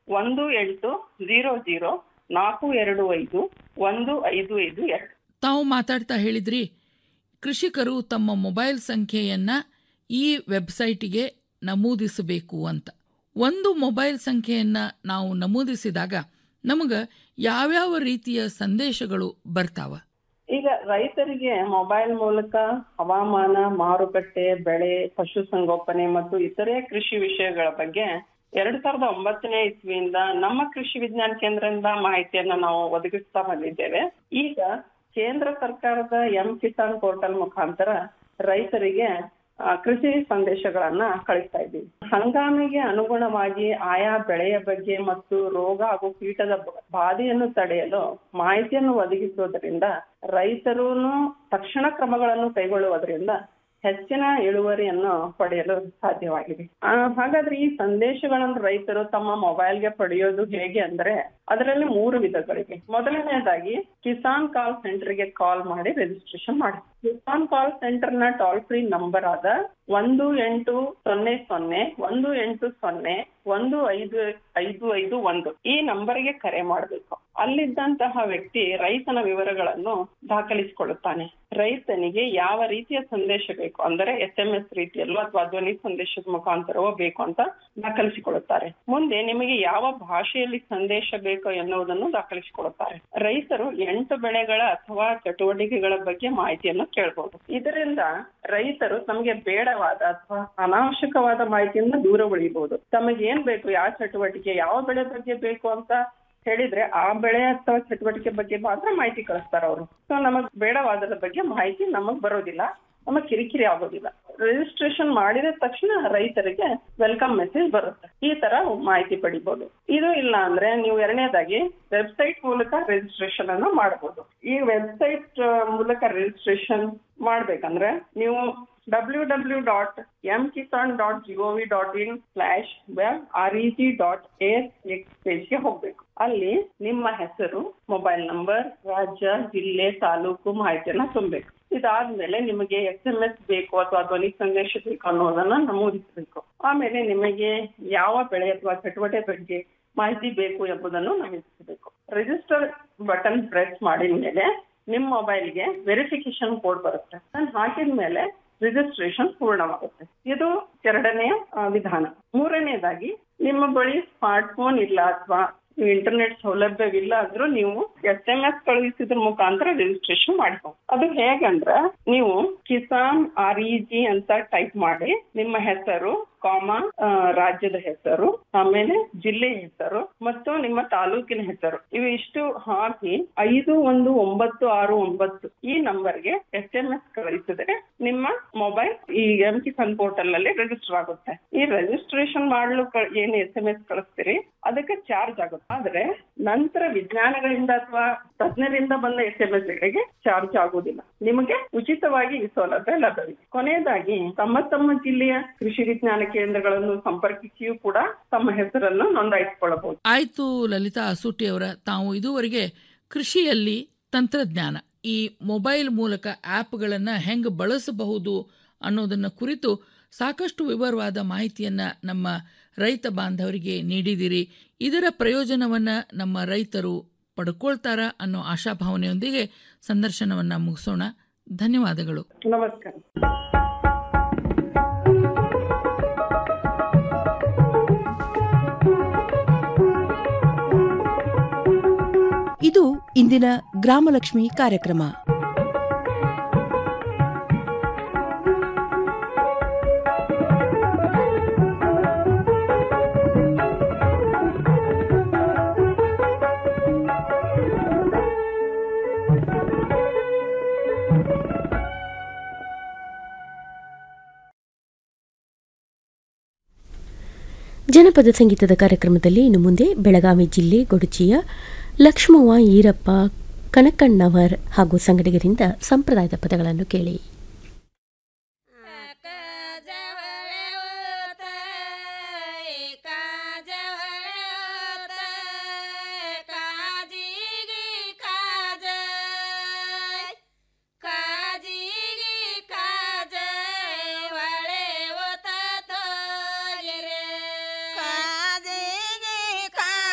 ಒಂದು ಎಂಟು ಜೀರೋ ಜೀರೋ ನಾಲ್ಕು ಎರಡು ಐದು ಒಂದು ಐದು ಐದು ಎರಡು ತಾವು ಮಾತಾಡ್ತಾ ಹೇಳಿದ್ರಿ ಕೃಷಿಕರು ತಮ್ಮ ಮೊಬೈಲ್ ಸಂಖ್ಯೆಯನ್ನ ಈ ವೆಬ್ಸೈಟಿಗೆ ನಮೂದಿಸಬೇಕು ಅಂತ ಒಂದು ಮೊಬೈಲ್ ಸಂಖ್ಯೆಯನ್ನ ನಾವು ನಮೂದಿಸಿದಾಗ ನಮಗ ಯಾವ್ಯಾವ ರೀತಿಯ ಸಂದೇಶಗಳು ಬರ್ತಾವ ಈಗ ರೈತರಿಗೆ ಮೊಬೈಲ್ ಮೂಲಕ ಹವಾಮಾನ ಮಾರುಕಟ್ಟೆ ಬೆಳೆ ಪಶುಸಂಗೋಪನೆ ಮತ್ತು ಇತರೆ ಕೃಷಿ ವಿಷಯಗಳ ಬಗ್ಗೆ ಎರಡ್ ಸಾವಿರದ ಒಂಬತ್ತನೇ ಇಸ್ವಿಯಿಂದ ನಮ್ಮ ಕೃಷಿ ವಿಜ್ಞಾನ ಕೇಂದ್ರದಿಂದ ಮಾಹಿತಿಯನ್ನ ನಾವು ಒದಗಿಸ್ತಾ ಬಂದಿದ್ದೇವೆ ಈಗ ಕೇಂದ್ರ ಸರ್ಕಾರದ ಎಂ ಕಿಸಾನ್ ಪೋರ್ಟಲ್ ಮುಖಾಂತರ ರೈತರಿಗೆ ಆ, ಕೃಷಿ ಸಂದೇಶಗಳನ್ನ ಕಳಿಸ್ತಾ ಇದ್ದೀವಿ ಹಂಗಾಮಿಗೆ ಅನುಗುಣವಾಗಿ ಆಯಾ ಬೆಳೆಯ ಬಗ್ಗೆ ಮತ್ತು ರೋಗ ಹಾಗೂ ಕೀಟದ ಬ- ಬಾಧೆಯನ್ನು ತಡೆಯಲು ಮಾಹಿತಿಯನ್ನು ಒದಗಿಸುವುದರಿಂದ ರೈತರು ತಕ್ಷಣ ಕ್ರಮಗಳನ್ನು ಕೈಗೊಳ್ಳುವುದರಿಂದ ಹೆಚ್ಚಿನ ಇಳುವರಿಯನ್ನು ಪಡೆಯಲು ಸಾಧ್ಯವಾಗಿದೆ ಆ, ಹಾಗಾದ್ರೆ ಈ ಸಂದೇಶಗಳನ್ನು ರೈತರು ತಮ್ಮ ಮೊಬೈಲ್ಗೆ ಪಡೆಯೋದು ಹೇಗೆ ಅಂದ್ರೆ ಅದರಲ್ಲಿ ಮೂರು ವಿಧಗಳಿವೆ ಮೊದಲನೇದಾಗಿ ಕಿಸಾನ್ ಕಾಲ್ ಸೆಂಟರ್ಗೆ ಕಾಲ್ ಮಾಡಿ ರಿಜಿಸ್ಟ್ರೇಷನ್ ಮಾಡಿ ಕಿಸಾನ್ ಕಾಲ್ ಸೆಂಟರ್ ನ ಟೋಲ್ ಫ್ರೀ ನಂಬರ್ ಆದ ಒಂದು ಎಂಟು ಸೊನ್ನೆ ಸೊನ್ನೆ ಒಂದು ಎಂಟು ಸೊನ್ನೆ ಒಂದು ಐದು ಐದು ಐದು ಒಂದು ಈ ನಂಬರ್ಗೆ ಕರೆ ಮಾಡಬೇಕು ಅಲ್ಲಿದ್ದಂತಹ ವ್ಯಕ್ತಿ ರೈತನ ವಿವರಗಳನ್ನು ದಾಖಲಿಸಿಕೊಳ್ಳುತ್ತಾನೆ ರೈತನಿಗೆ ಯಾವ ರೀತಿಯ ಸಂದೇಶ ಬೇಕು ಅಂದರೆ ಎಸ್ ಎಂ ಎಸ್ ರೀತಿಯಲ್ಲೋ ಅಥವಾ ಧ್ವನಿ ಸಂದೇಶದ ಮುಖಾಂತರವೋ ಬೇಕು ಅಂತ ದಾಖಲಿಸಿಕೊಳ್ಳುತ್ತಾರೆ ಮುಂದೆ ನಿಮಗೆ ಯಾವ ಭಾಷೆಯಲ್ಲಿ ಸಂದೇಶ ಬೇಕು ಎನ್ನುವುದನ್ನು ದಾಖಲಿಸಿಕೊಳ್ಳುತ್ತಾರೆ ರೈತರು ಎಂಟು ಬೆಳೆಗಳ ಅಥವಾ ಚಟುವಟಿಕೆಗಳ ಬಗ್ಗೆ ಮಾಹಿತಿಯನ್ನು ಕೇಳಬಹುದು ಇದರಿಂದ ರೈತರು ತಮಗೆ ಬೇಡವಾದ ಅಥವಾ ಅನಾವಶ್ಯಕವಾದ ಮಾಹಿತಿಯಿಂದ ದೂರ ಉಳಿಯಬಹುದು ತಮಗೆ ಏನ್ ಬೇಕು ಯಾವ ಚಟುವಟಿಕೆ ಯಾವ ಬೆಳೆ ಬಗ್ಗೆ ಬೇಕು ಅಂತ ಹೇಳಿದ್ರೆ ಆ ಬೆಳೆ ಅಥವಾ ಚಟುವಟಿಕೆ ಬಗ್ಗೆ ಮಾತ್ರ ಮಾಹಿತಿ ಕಳಿಸ್ತಾರ ಅವರು ಸೊ ನಮಗ್ ಬೇಡವಾದದ ಬಗ್ಗೆ ಮಾಹಿತಿ ನಮಗ್ ಬರೋದಿಲ್ಲ ನಮಗ್ ಕಿರಿಕಿರಿ ಆಗೋದಿಲ್ಲ ರಿಜಿಸ್ಟ್ರೇಷನ್ ಮಾಡಿದ ತಕ್ಷಣ ರೈತರಿಗೆ ವೆಲ್ಕಮ್ ಮೆಸೇಜ್ ಬರುತ್ತೆ ಈ ತರ ಮಾಹಿತಿ ಪಡಿಬಹುದು ಇದು ಇಲ್ಲ ಅಂದ್ರೆ ನೀವು ಎರಡನೇದಾಗಿ ವೆಬ್ಸೈಟ್ ಮೂಲಕ ರಿಜಿಸ್ಟ್ರೇಷನ್ ಅನ್ನು ಮಾಡಬಹುದು ಈ ವೆಬ್ಸೈಟ್ ಮೂಲಕ ರಿಜಿಸ್ಟ್ರೇಷನ್ ಮಾಡ್ಬೇಕಂದ್ರೆ ನೀವು W W dot M Kisan dot G O V dot in slash web R E G dot S X ಪೇಜ್ಗೆ ಹೋಗ್ಬೇಕು ಅಲ್ಲಿ ನಿಮ್ಮ ಹೆಸರು ಮೊಬೈಲ್ ನಂಬರ್ ರಾಜ್ಯ ಜಿಲ್ಲೆ ತಾಲೂಕು ಮಾಹಿತಿಯನ್ನ ತುಂಬಬೇಕು ಇದಾದ್ಮೇಲೆ ನಿಮಗೆ ಎಸ್ ಎಂ ಎಸ್ ಬೇಕು ಅಥವಾ ಧ್ವನಿ ಸಂದೇಶ ಬೇಕು ಅನ್ನೋದನ್ನ ನಮೂದಿಸಬೇಕು ಆಮೇಲೆ ನಿಮಗೆ ಯಾವ ಬೆಳೆ ಅಥವಾ ಚಟುವಟಿಕೆ ಬಗ್ಗೆ ಮಾಹಿತಿ ಬೇಕು ಎಂಬುದನ್ನು ನಮೂದಿಸಬೇಕು ರಿಜಿಸ್ಟರ್ ಬಟನ್ ಪ್ರೆಸ್ ಮಾಡಿದ ಮೇಲೆ ನಿಮ್ಮ ಮೊಬೈಲ್ಗೆ ವೆರಿಫಿಕೇಶನ್ ಕೋಡ್ ಬರುತ್ತೆ ಅದನ್ನ ಹಾಕಿದ ಮೇಲೆ ರಿಜಿಸ್ಟ್ರೇಷನ್ ಪೂರ್ಣವಾಗುತ್ತೆ ಇದು ಎರಡನೆಯ ಆ, ವಿಧಾನ ಮೂರನೇದಾಗಿ ನಿಮ್ಮ ಬಳಿ ಸ್ಮಾರ್ಟ್ ಫೋನ್ ಇಲ್ಲ ಅಥವಾ ಇಂಟರ್ನೆಟ್ ಸೌಲಭ್ಯವಿಲ್ಲ ಅಂದ್ರೂ ನೀವು ಎಸ್ ಎಂ ಎಸ್ ಕಳುಹಿಸಿದ್ರ ಮುಖಾಂತರ ರಿಜಿಸ್ಟ್ರೇಷನ್ ಮಾಡ್ಬೋದು ಅದು ಹೇಗಂದ್ರ ನೀವು ಕಿಸಾನ್ ಆರ್ ಇ ಜಿ ಅಂತ ಟೈಪ್ ಮಾಡಿ ನಿಮ್ಮ ಹೆಸರು ಕಾಮ ಆ, ರಾಜ್ಯದ ಹೆಸರು ಆಮೇಲೆ ಜಿಲ್ಲೆ ಹೆಸರು ಮತ್ತು ನಿಮ್ಮ ತಾಲೂಕಿನ ಹೆಸರು ಇವು ಇಷ್ಟು ಹಾಕಿ ಐದು ಒಂದು ಒಂಬತ್ತು ಆರು ಒಂಬತ್ತು ಈ ನಂಬರ್ಗೆ ಎಸ್ ಎಂ ಎಸ್ ಕಳಿಸಿದ್ರೆ ನಿಮ್ಮ ಮೊಬೈಲ್ ಈ ಎಂ ಕಿಸಾನ್ ಪೋರ್ಟಲ್ ಅಲ್ಲಿ ರಿಜಿಸ್ಟರ್ ಆಗುತ್ತೆ ಈ ರಿಜಿಸ್ಟ್ರೇಷನ್ ಮಾಡಲು ಕ- ಏನ್ ಎಸ್ ಎಂ ಎಸ್ ಕಳಿಸ್ತೀರಿ ಅದಕ್ಕೆ ಚಾರ್ಜ್ ಆಗುತ್ತೆ ಆದ್ರೆ ನಂತರ ವಿಜ್ಞಾನಗಳಿಂದ ಅಥವಾ ತಜ್ಞರಿಂದ ಬಂದ ಎಸ್ ಎಂ ಎಸ್ ಗಳಿಗೆ ಚಾರ್ಜ್ ಆಗುವುದಿಲ್ಲ ನಿಮಗೆ ಉಚಿತವಾಗಿ ಈ ಸೌಲಭ್ಯ ಲಭ್ಯವಿದೆ ಕೊನೆಯದಾಗಿ ತಮ್ಮ ತಮ್ಮ ಜಿಲ್ಲೆಯ ಕೃಷಿ ವಿಜ್ಞಾನ ಕೇಂದ್ರಗಳನ್ನು ಸಂಪರ್ಕಿಸಿಯೂ ಕೂಡ ತಮ್ಮ ಹೆಸರನ್ನು ನೋಂದಾಯಿಸಿಕೊಳ್ಳಬಹುದು ಆಯ್ತು ಲಲಿತಾ ಅಸೂಟಿ ಅವರ ತಾವು ಇದುವರೆಗೆ ಕೃಷಿಯಲ್ಲಿ ತಂತ್ರಜ್ಞಾನ ಈ ಮೊಬೈಲ್ ಮೂಲಕ ಆ್ಯಪ್ಗಳನ್ನು ಹೆಂಗೆ ಬಳಸಬಹುದು ಅನ್ನೋದನ್ನ ಕುರಿತು ಸಾಕಷ್ಟು ವಿವರವಾದ ಮಾಹಿತಿಯನ್ನ ನಮ್ಮ ರೈತ ಬಾಂಧವರಿಗೆ ನೀಡಿದಿರಿ ಇದರ ಪ್ರಯೋಜನವನ್ನ ನಮ್ಮ ರೈತರು ಪಡ್ಕೊಳ್ತಾರ ಅನ್ನೋ ಆಶಾಭಾವನೆಯೊಂದಿಗೆ ಸಂದರ್ಶನವನ್ನ ಮುಗಿಸೋಣ ಧನ್ಯವಾದಗಳು ನಮಸ್ಕಾರ ಇದು ಇಂದಿನ ಗ್ರಾಮಲಕ್ಷ್ಮಿ ಕಾರ್ಯಕ್ರಮ ಜನಪದ ಸಂಗೀತದ ಕಾರ್ಯಕ್ರಮದಲ್ಲಿ ಇನ್ನು ಮುಂದೆ ಬೆಳಗಾವಿ ಜಿಲ್ಲೆ ಗೊಡಚಿಯ ಲಕ್ಷ್ಮವ್ವ ಈರಪ್ಪ ಕನಕಣ್ಣವರ್ ಹಾಗೂ ಸಂಗಡಿಗರಿಂದ ಸಂಪ್ರದಾಯದ ಪದಗಳನ್ನು ಕೇಳಿ ಕಾಜೆ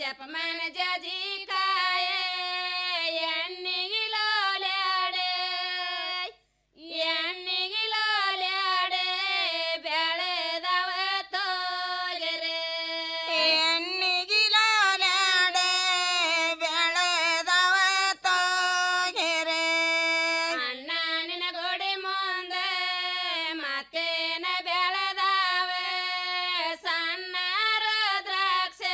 ಜಪಮಾನ ಜಾಜಿ ಕಾಯ ಎಣ್ಣಿಗಿಲೋಲ್ಯಾಡೆ ಎಣ್ಣಿಗಿಲೋಲ್ಯಾಡೆ ಬೆಳೆದವ ತೋಗೆರೆ ಎಣ್ಣಿಗಿಲೋಲ್ಯಾಡೆ ಬೆಳೆದವ ತೋಗೆರೆ ಅಣ್ಣ ನಿನ ಗೋಡಿ ಮುಂದೆ ಮತ್ತೇನ ಬೆಳೆದಾವೆ ಸಣ್ಣ ದ್ರಾಕ್ಷೆ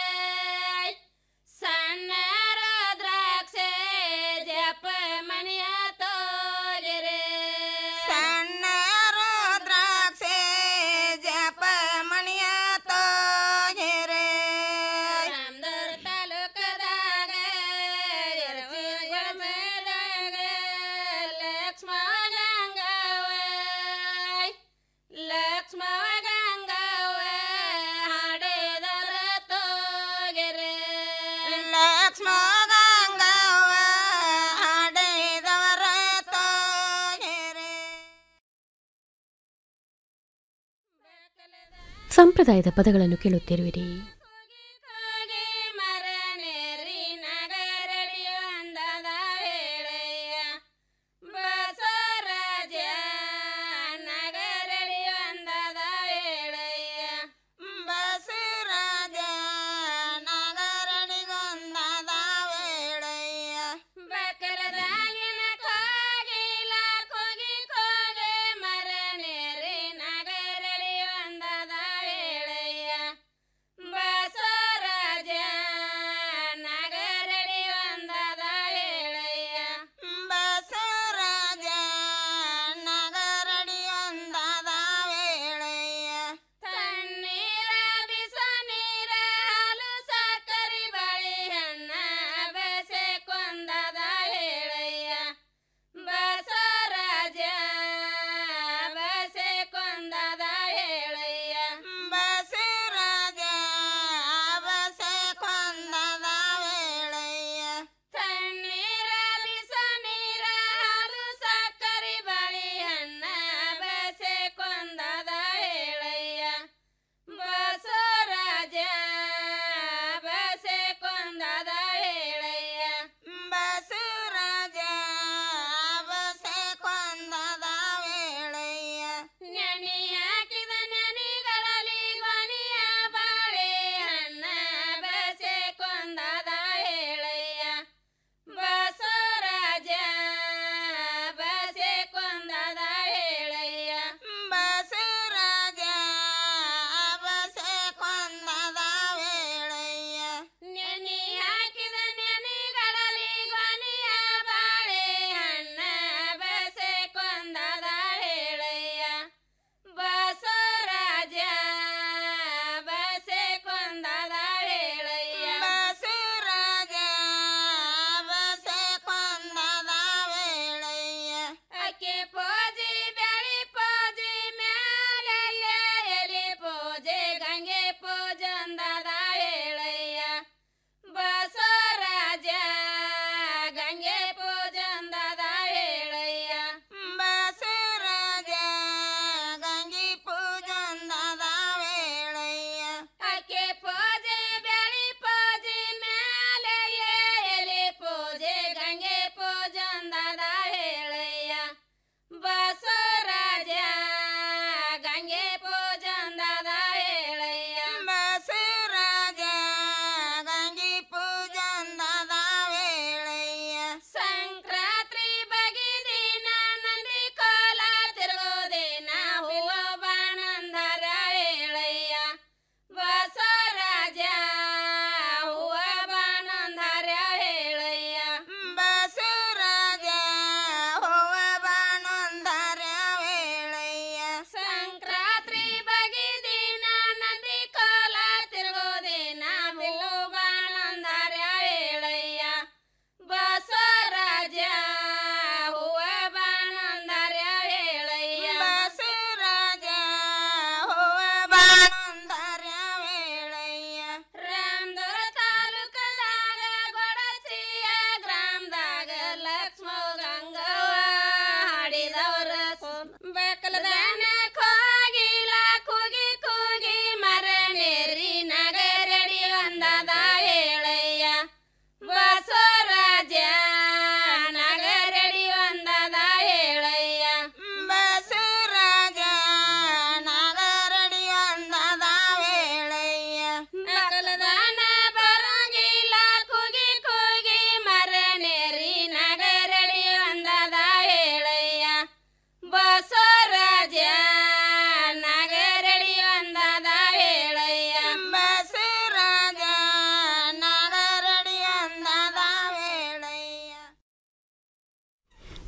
ಸಣ್ಣ ದ್ರಾಕ್ಷೆ ಜಪ ಮನೆಯ ತೋಗೆರೆ ಸಣ್ಣ ದ್ರಾಕ್ಷೆ ಜಪ ಮನೆಯ ತೋಗೆರೆ ರಾಮದೂರ್ ತಾಲೂಕದಾಗ ಎರಚಿಗೊಳಸದಾಗ ಲಕ್ಷ್ಮ ಗಂಗವ ಲಕ್ಷ್ಮ ಗಂಗವ ಹಾಡಿದರ ತೋಗೆರೆ ಲಕ್ಷ್ಮ ಗಂಗವ ಹಾಡಿದವರ ತೋಗೆರೆ ಸಂಪ್ರದಾಯದ ಪದಗಳನ್ನು ಕೇಳುತ್ತಿರುವಿರಿ ಮರನೇರಿ ನಗರಡಿಯು ಅಂದದ ವೇಳೆಯ ಬಸವರಾಜ ನಗರಡಿಯು ಅಂದದ ವೇಳೆಯ ಬಸವರಾಜ ನಗರಡಿಗೊಂದದ ವೇಳೆಯ ಬಕರದಾಗಿನ ಕೋಗಿಲ ಕೋಗಿ ಕೋಗೆ ಮರನೇರಿ ನಗರಡಿಯು ಅಂದದ ವೇಳೆಯ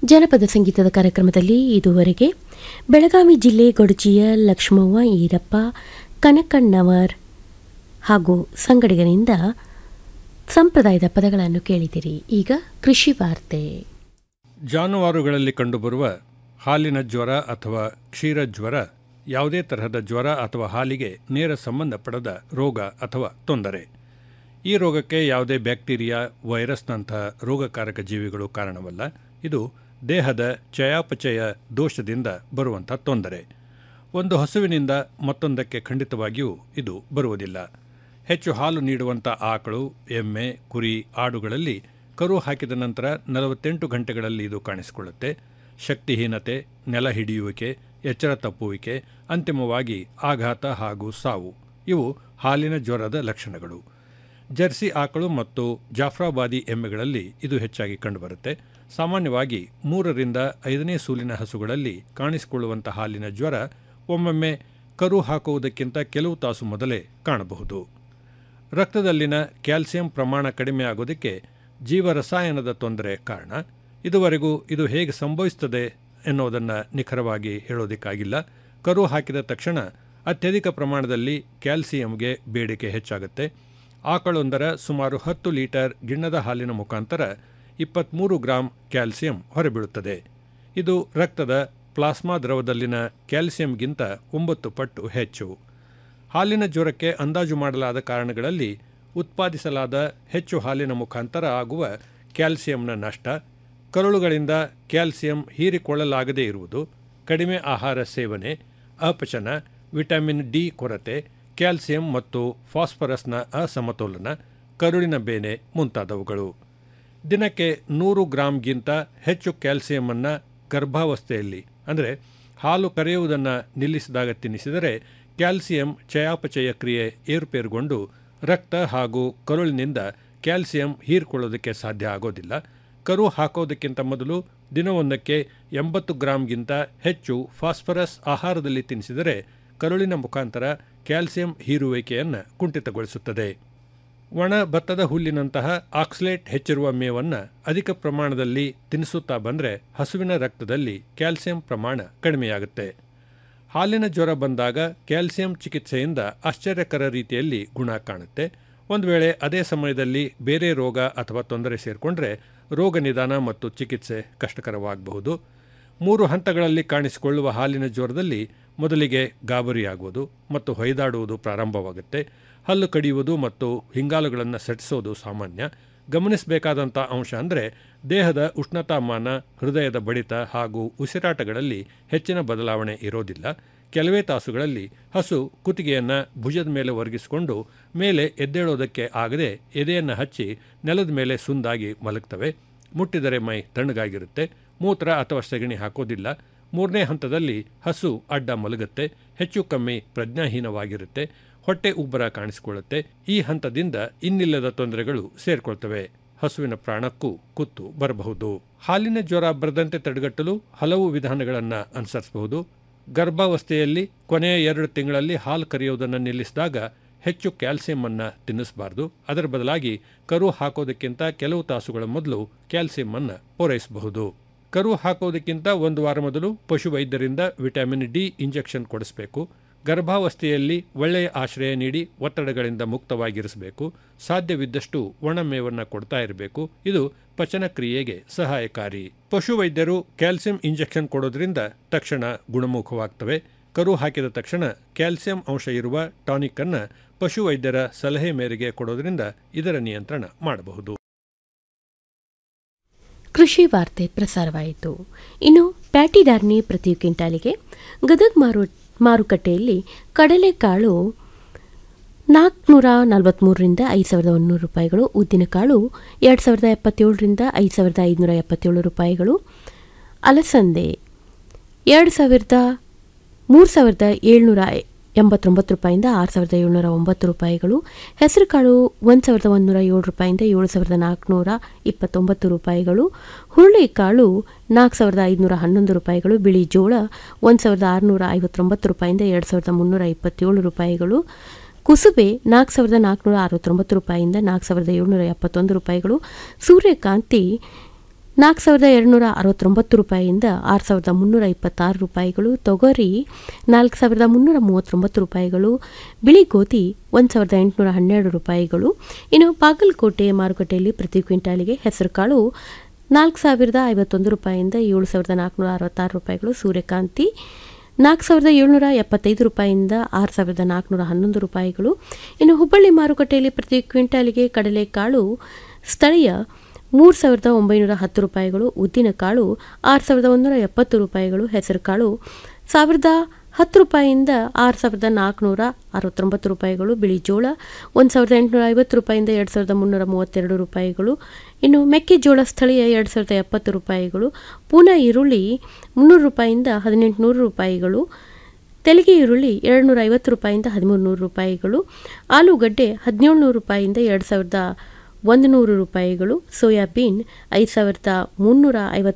ಜನಪದ ಸಂಗೀತದ ಕಾರ್ಯಕ್ರಮದಲ್ಲಿ ಇದುವರೆಗೆ ಬೆಳಗಾವಿ ಜಿಲ್ಲೆ ಗೊಡಚಿಯ ಲಕ್ಷ್ಮವ್ವ ಈರಪ್ಪ ಕನಕಣ್ಣವರ್ ಹಾಗೂ ಸಂಗಡಿಗರಿಂದ ಸಂಪ್ರದಾಯದ ಪದಗಳನ್ನು ಕೇಳಿದಿರಿ ಈಗ ಕೃಷಿ ವಾರ್ತೆ ಜಾನುವಾರುಗಳಲ್ಲಿ ಕಂಡುಬರುವ ಹಾಲಿನ ಜ್ವರ ಅಥವಾ ಕ್ಷೀರ ಜ್ವರ ಯಾವುದೇ ತರಹದ ಜ್ವರ ಅಥವಾ ಹಾಲಿಗೆ ನೇರ ಸಂಬಂಧ ಪಡೆದ ರೋಗ ಅಥವಾ ತೊಂದರೆ ಈ ರೋಗಕ್ಕೆ ಯಾವುದೇ ಬ್ಯಾಕ್ಟೀರಿಯಾ ವೈರಸ್ನಂತಹ ರೋಗಕಾರಕ ಜೀವಿಗಳು ಕಾರಣವಲ್ಲ ಇದು ದೇಹದ ಚಯಾಪಚಯ ದೋಷದಿಂದ ಬರುವಂಥ ತೊಂದರೆ ಒಂದು ಹಸುವಿನಿಂದ ಮತ್ತೊಂದಕ್ಕೆ ಖಂಡಿತವಾಗಿಯೂ ಇದು ಬರುವುದಿಲ್ಲ ಹೆಚ್ಚು ಹಾಲು ನೀಡುವಂಥ ಆಕಳು ಎಮ್ಮೆ ಕುರಿ ಆಡುಗಳಲ್ಲಿ ಕರು ಹಾಕಿದ ನಂತರ ನಲವತ್ತೆಂಟು ಗಂಟೆಗಳಲ್ಲಿ ಇದು ಕಾಣಿಸಿಕೊಳ್ಳುತ್ತೆ ಶಕ್ತಿಹೀನತೆ ನೆಲ ಹಿಡಿಯುವಿಕೆ ಎಚ್ಚರ ತಪ್ಪುವಿಕೆ ಅಂತಿಮವಾಗಿ ಆಘಾತ ಹಾಗೂ ಸಾವು ಇವು ಹಾಲಿನ ಜ್ವರದ ಲಕ್ಷಣಗಳು ಜರ್ಸಿ ಆಕಳು ಮತ್ತು ಜಾಫ್ರಾಬಾದಿ ಎಮ್ಮೆಗಳಲ್ಲಿ ಇದು ಹೆಚ್ಚಾಗಿ ಕಂಡುಬರುತ್ತೆ ಸಾಮಾನ್ಯವಾಗಿ ಮೂರರಿಂದ ಐದನೇ ಸೂಲಿನ ಹಸುಗಳಲ್ಲಿ ಕಾಣಿಸಿಕೊಳ್ಳುವಂಥ ಹಾಲಿನ ಜ್ವರ ಒಮ್ಮೊಮ್ಮೆ ಕರು ಹಾಕುವುದಕ್ಕಿಂತ ಕೆಲವು ತಾಸು ಮೊದಲೇ ಕಾಣಬಹುದು ರಕ್ತದಲ್ಲಿನ ಕ್ಯಾಲ್ಸಿಯಂ ಪ್ರಮಾಣ ಕಡಿಮೆ ಆಗೋದಕ್ಕೆ ಜೀವರಸಾಯನದ ತೊಂದರೆ ಕಾರಣ ಇದುವರೆಗೂ ಇದು ಹೇಗೆ ಸಂಭವಿಸುತ್ತದೆ ಎನ್ನುವುದನ್ನು ನಿಖರವಾಗಿ ಹೇಳೋದಕ್ಕಾಗಿಲ್ಲ ಕರು ಹಾಕಿದ ತಕ್ಷಣ ಅತ್ಯಧಿಕ ಪ್ರಮಾಣದಲ್ಲಿ ಕ್ಯಾಲ್ಸಿಯಂಗೆ ಬೇಡಿಕೆ ಹೆಚ್ಚಾಗುತ್ತೆ ಆಕಳೊಂದರ ಸುಮಾರು ಹತ್ತು ಲೀಟರ್ ಗಿಣ್ಣದ ಹಾಲಿನ ಮುಖಾಂತರ ಇಪ್ಪತ್ತ್ಮೂರು ಗ್ರಾಂ ಕ್ಯಾಲ್ಸಿಯಂ ಹೊರಬೀಳುತ್ತದೆ ಇದು ರಕ್ತದ ಪ್ಲಾಸ್ಮಾ ದ್ರವದಲ್ಲಿನ ಕ್ಯಾಲ್ಸಿಯಂಗಿಂತ ಒಂಬತ್ತು ಪಟ್ಟು ಹೆಚ್ಚು ಹಾಲಿನ ಜ್ವರಕ್ಕೆ ಅಂದಾಜು ಮಾಡಲಾದ ಕಾರಣಗಳಲ್ಲಿ ಉತ್ಪಾದಿಸಲಾದ ಹೆಚ್ಚು ಹಾಲಿನ ಮುಖಾಂತರ ಆಗುವ ಕ್ಯಾಲ್ಸಿಯಂನ ನಷ್ಟ ಕರುಳುಗಳಿಂದ ಕ್ಯಾಲ್ಸಿಯಂ ಹೀರಿಕೊಳ್ಳಲಾಗದೇ ಇರುವುದು ಕಡಿಮೆ ಆಹಾರ ಸೇವನೆ ಅಪಚನ ವಿಟಮಿನ್ ಡಿ ಕೊರತೆ ಕ್ಯಾಲ್ಸಿಯಂ ಮತ್ತು ಫಾಸ್ಫರಸ್ನ ಅಸಮತೋಲನ ಕರುಳಿನ ಬೇನೆ ಮುಂತಾದವುಗಳು ದಿನಕ್ಕೆ ನೂರು ಗ್ರಾಂಗಿಂತ ಹೆಚ್ಚು ಕ್ಯಾಲ್ಸಿಯಮನ್ನು ಗರ್ಭಾವಸ್ಥೆಯಲ್ಲಿ ಅಂದರೆ ಹಾಲು ಕರೆಯುವುದನ್ನು ನಿಲ್ಲಿಸಿದಾಗ ತಿನ್ನಿಸಿದರೆ ಕ್ಯಾಲ್ಸಿಯಂ ಚಯಾಪಚಯ ಕ್ರಿಯೆ ಏರುಪೇರುಗೊಂಡು ರಕ್ತ ಹಾಗೂ ಕರುಳಿನಿಂದ ಕ್ಯಾಲ್ಸಿಯಂ ಹೀರ್ಕೊಳ್ಳೋದಕ್ಕೆ ಸಾಧ್ಯ ಆಗೋದಿಲ್ಲ ಕರು ಹಾಕೋದಕ್ಕಿಂತ ಮೊದಲು ದಿನವೊಂದಕ್ಕೆ ಎಂಬತ್ತು ಗ್ರಾಂಗಿಂತ ಹೆಚ್ಚು ಫಾಸ್ಫರಸ್ ಆಹಾರದಲ್ಲಿ ತಿನ್ನಿಸಿದರೆ ಕರುಳಿನ ಮುಖಾಂತರ ಕ್ಯಾಲ್ಸಿಯಂ ಹೀರುವಿಕೆಯನ್ನು ಕುಂಠಿತಗೊಳಿಸುತ್ತದೆ ಒಣ ಭತ್ತದ ಹುಲ್ಲಿನಂತಹ ಆಕ್ಸಲೇಟ್ ಹೆಚ್ಚಿರುವ ಮೇವನ್ನು ಅಧಿಕ ಪ್ರಮಾಣದಲ್ಲಿ ತಿನ್ನಿಸುತ್ತಾ ಬಂದರೆ ಹಸುವಿನ ರಕ್ತದಲ್ಲಿ ಕ್ಯಾಲ್ಸಿಯಂ ಪ್ರಮಾಣ ಕಡಿಮೆಯಾಗುತ್ತೆ ಹಾಲಿನ ಜ್ವರ ಬಂದಾಗ ಕ್ಯಾಲ್ಸಿಯಂ ಚಿಕಿತ್ಸೆಯಿಂದ ಆಶ್ಚರ್ಯಕರ ರೀತಿಯಲ್ಲಿ ಗುಣ ಕಾಣುತ್ತೆ ಒಂದು ವೇಳೆ ಅದೇ ಸಮಯದಲ್ಲಿ ಬೇರೆ ರೋಗ ಅಥವಾ ತೊಂದರೆ ಸೇರಿಕೊಂಡ್ರೆ ರೋಗ ನಿದಾನ ಮತ್ತು ಚಿಕಿತ್ಸೆ ಕಷ್ಟಕರವಾಗಬಹುದು ಮೂರು ಹಂತಗಳಲ್ಲಿ ಕಾಣಿಸಿಕೊಳ್ಳುವ ಹಾಲಿನ ಜ್ವರದಲ್ಲಿ ಮೊದಲಿಗೆ ಗಾಬರಿಯಾಗುವುದು ಮತ್ತು ಹೊಯ್ದಾಡುವುದು ಪ್ರಾರಂಭವಾಗುತ್ತೆ ಹಲ್ಲು ಕಡಿಯುವುದು ಮತ್ತು ಹಿಂಗಾಲುಗಳನ್ನು ಸೆಟ್ಟಿಸೋದು ಸಾಮಾನ್ಯ ಗಮನಿಸಬೇಕಾದಂಥ ಅಂಶ ಅಂದರೆ ದೇಹದ ಉಷ್ಣತಾಮಾನ ಹೃದಯದ ಬಡಿತ ಹಾಗೂ ಉಸಿರಾಟಗಳಲ್ಲಿ ಹೆಚ್ಚಿನ ಬದಲಾವಣೆ ಇರೋದಿಲ್ಲ ಕೆಲವೇ ತಾಸುಗಳಲ್ಲಿ ಹಸು ಕುತ್ತಿಗೆಯನ್ನು ಭುಜದ ಮೇಲೆ ಒರಗಿಸಿಕೊಂಡು ಮೇಲೆ ಎದ್ದೇಳೋದಕ್ಕೆ ಆಗದೆ ಎದೆಯನ್ನು ಹಚ್ಚಿ ನೆಲದ ಮೇಲೆ ಸುಂದಾಗಿ ಮಲಗ್ತವೆ ಮುಟ್ಟಿದರೆ ಮೈ ತಣ್ಣಗಾಗಿರುತ್ತೆ ಮೂತ್ರ ಅಥವಾ ಸೆಗಣಿ ಹಾಕೋದಿಲ್ಲ ಮೂರನೇ ಹಂತದಲ್ಲಿ ಹಸು ಅಡ್ಡ ಮಲಗುತ್ತೆ ಹೆಚ್ಚು ಕಮ್ಮಿ ಪ್ರಜ್ಞಾಹೀನವಾಗಿರುತ್ತೆ ಹೊಟ್ಟೆ ಉಬ್ಬರ ಕಾಣಿಸಿಕೊಳ್ಳುತ್ತೆ ಈ ಹಂತದಿಂದ ಇನ್ನಿಲ್ಲದ ತೊಂದರೆಗಳು ಸೇರ್ಕೊಳ್ತವೆ ಹಸುವಿನ ಪ್ರಾಣಕ್ಕೂ ಕುತ್ತು ಬರಬಹುದು ಹಾಲಿನ ಜ್ವರ ಬರದಂತೆ ತಡೆಗಟ್ಟಲು ಹಲವು ವಿಧಾನಗಳನ್ನು ಅನುಸರಿಸಬಹುದು ಗರ್ಭಾವಸ್ಥೆಯಲ್ಲಿ ಕೊನೆಯ ಎರಡು ತಿಂಗಳಲ್ಲಿ ಹಾಲು ಕರೆಯುವುದನ್ನು ನಿಲ್ಲಿಸಿದಾಗ ಹೆಚ್ಚು ಕ್ಯಾಲ್ಸಿಯಂ ಅನ್ನು ತಿನ್ನಿಸಬಾರ್ದು ಅದರ ಬದಲಾಗಿ ಕರು ಹಾಕೋದಕ್ಕಿಂತ ಕೆಲವು ತಾಸುಗಳ ಮೊದಲು ಕ್ಯಾಲ್ಸಿಯಂ ಅನ್ನು ಪೂರೈಸಬಹುದು ಕರು ಹಾಕೋದಕ್ಕಿಂತ ಒಂದು ವಾರ ಮೊದಲು ಪಶುವೈದ್ಯರಿಂದ ವಿಟಮಿನ್ ಡಿ ಇಂಜೆಕ್ಷನ್ ಕೊಡಿಸಬೇಕು ಗರ್ಭಾವಸ್ಥೆಯಲ್ಲಿ ಒಳ್ಳೆಯ ಆಶ್ರಯ ನೀಡಿ ಒತ್ತಡಗಳಿಂದ ಮುಕ್ತವಾಗಿರಿಸಬೇಕು ಸಾಧ್ಯವಿದ್ದಷ್ಟು ಒಣಮೇವನ್ನು ಕೊಡ್ತಾ ಇರಬೇಕು ಇದು ಪಚನ ಕ್ರಿಯೆಗೆ ಸಹಾಯಕಾರಿ ಪಶುವೈದ್ಯರು ಕ್ಯಾಲ್ಸಿಯಂ ಇಂಜೆಕ್ಷನ್ ಕೊಡೋದ್ರಿಂದ ತಕ್ಷಣ ಗುಣಮುಖವಾಗ್ತವೆ ಕರು ಹಾಕಿದ ತಕ್ಷಣ ಕ್ಯಾಲ್ಸಿಯಂ ಅಂಶ ಇರುವ ಟಾನಿಕ್ ಅನ್ನು ಪಶುವೈದ್ಯರ ಸಲಹೆ ಮೇರೆಗೆ ಕೊಡೋದ್ರಿಂದ ಇದರ ನಿಯಂತ್ರಣ ಮಾಡಬಹುದು ಕೃಷಿ ವಾರ್ತೆ ಪ್ರಸಾರವಾಯಿತು ಇನ್ನು ಪ್ಯಾಟಿದಾರ್ನಿ ಪ್ರತಿ ಕ್ವಿಂಟಾಲಿಗೆ ಗದಗ್ ಮಾರು ಮಾರುಕಟ್ಟೆಯಲ್ಲಿ ಕಡಲೆಕಾಳು ನಾಲ್ಕುನೂರ ನಲವತ್ತ್ಮೂರರಿಂದ ಐದು ಸಾವಿರದ ಒಂದುನೂರು ರೂಪಾಯಿಗಳು ಉದ್ದಿನಕಾಳು ಎರಡು ಸಾವಿರದ ಎಪ್ಪತ್ತೇಳರಿಂದ ಐದು ಸಾವಿರದ ಐದುನೂರ ಎಪ್ಪತ್ತೇಳು ರೂಪಾಯಿಗಳು ಅಲಸಂದೆ ಎರಡು ಸಾವಿರದ ಮೂರು ಸಾವಿರದ ಏಳ್ನೂರ ಎಂಬತ್ತೊಂಬತ್ತು ರೂಪಾಯಿಂದ ಆರು ಸಾವಿರದ ಏಳ್ನೂರ ಒಂಬತ್ತು ರೂಪಾಯಿಗಳು ಹೆಸರುಕಾಳು ಒಂದು ಸಾವಿರದ ಒಂದುನೂರ ಏಳು ರೂಪಾಯಿಂದ ಏಳು ಸಾವಿರದ ನಾಲ್ಕುನೂರ ಇಪ್ಪತ್ತೊಂಬತ್ತು ರೂಪಾಯಿಗಳು ಹುರುಳಿಕಾಳು ನಾಲ್ಕು ಸಾವಿರದ ಐದುನೂರ ಹನ್ನೊಂದು ರೂಪಾಯಿಗಳು ಬಿಳಿ ಜೋಳ ಒಂದು ಸಾವಿರದ ಆರುನೂರ ಐವತ್ತೊಂಬತ್ತು ರೂಪಾಯಿಂದ ಎರಡು ಸಾವಿರದ ಮುನ್ನೂರ ಇಪ್ಪತ್ತೇಳು ರೂಪಾಯಿಗಳು ಕುಸುಬೆ ನಾಲ್ಕು ಸಾವಿರದ ನಾಲ್ಕುನೂರ ಅರವತ್ತೊಂಬತ್ತು ರೂಪಾಯಿಯಿಂದ ನಾಲ್ಕು ಸಾವಿರದ ಏಳ್ನೂರ ಎಪ್ಪತ್ತೊಂದು ರೂಪಾಯಿಗಳು ಸೂರ್ಯಕಾಂತಿ ನಾಲ್ಕು ಸಾವಿರದ ಎರಡುನೂರ ಅರವತ್ತೊಂಬತ್ತು ರೂಪಾಯಿಯಿಂದ ಆರು ಸಾವಿರದ ಮುನ್ನೂರ ಇಪ್ಪತ್ತಾರು ರೂಪಾಯಿಗಳು ತೊಗರಿ ನಾಲ್ಕು ಸಾವಿರದ ಮುನ್ನೂರ ಮೂವತ್ತೊಂಬತ್ತು ರೂಪಾಯಿಗಳು ಬಿಳಿ ಗೋಧಿ ಒಂದು ಸಾವಿರದ ಎಂಟುನೂರ ಹನ್ನೆರಡು ರೂಪಾಯಿಗಳು ಇನ್ನು ಬಾಗಲಕೋಟೆ ಮಾರುಕಟ್ಟೆಯಲ್ಲಿ ಪ್ರತಿ ಕ್ವಿಂಟಾಲಿಗೆ ಹೆಸರುಕಾಳು ನಾಲ್ಕು ಸಾವಿರದ ಐವತ್ತೊಂದು ರೂಪಾಯಿಯಿಂದ ಏಳು ಸಾವಿರದ ನಾಲ್ಕುನೂರ ಅರವತ್ತಾರು ರೂಪಾಯಿಗಳು ಸೂರ್ಯಕಾಂತಿ ನಾಲ್ಕು ಸಾವಿರದ ಏಳ್ನೂರ ಎಪ್ಪತ್ತೈದು ರೂಪಾಯಿಯಿಂದ ಆರು ಸಾವಿರದ ನಾಲ್ಕುನೂರ ಹನ್ನೊಂದು ರೂಪಾಯಿಗಳು ಇನ್ನು ಹುಬ್ಬಳ್ಳಿ ಮಾರುಕಟ್ಟೆಯಲ್ಲಿ ಪ್ರತಿ ಕ್ವಿಂಟಾಲಿಗೆ ಕಡಲೆಕಾಳು ಸ್ಥಳೀಯ ಮೂರು ಸಾವಿರದ ಒಂಬೈನೂರ ಹತ್ತು ರೂಪಾಯಿಗಳು ಉದ್ದಿನಕಾಳು ಆರು ಸಾವಿರದ ಒಂದೂರ ಎಪ್ಪತ್ತು ರೂಪಾಯಿಗಳು ಹೆಸರುಕಾಳು ಸಾವಿರದ ಹತ್ತು ರೂಪಾಯಿಯಿಂದ ಆರು ಸಾವಿರದ ನಾಲ್ಕುನೂರ ಅರವತ್ತೊಂಬತ್ತು ರೂಪಾಯಿಗಳು ಬಿಳಿ ಜೋಳ ಒಂದು ಸಾವಿರದ ಎಂಟುನೂರ ಐವತ್ತು ರೂಪಾಯಿಯಿಂದ ಎರಡು ಸಾವಿರದ ಮುನ್ನೂರ ಮೂವತ್ತೆರಡು ರೂಪಾಯಿಗಳು ಇನ್ನು ಮೆಕ್ಕೆಜೋಳ ಸ್ಥಳೀಯ ಎರಡು ಸಾವಿರದ ಎಪ್ಪತ್ತು ರೂಪಾಯಿಗಳು ಪೂನಾ ಈರುಳ್ಳಿ ಮುನ್ನೂರು ರೂಪಾಯಿಯಿಂದ ಹದಿನೆಂಟುನೂರು ರೂಪಾಯಿಗಳು ತೆಲಿಗೆ ಈರುಳ್ಳಿ ಎರಡು ನೂರ ಐವತ್ತು ರೂಪಾಯಿಯಿಂದ ಹದಿಮೂರು ನೂರು ರೂಪಾಯಿಗಳು ಆಲೂಗಡ್ಡೆ ಹದಿನೇಳು ನೂರು ರೂಪಾಯಿಯಿಂದ ಎರಡು ಸಾವಿರದ ಒಂದು ನೂರು ರೂಪಾಯಿಗಳು ಸೋಯಾಬೀನ್ ಐದು ಸಾವಿರದ ಮುನ್ನೂರ ಐವತ್ತು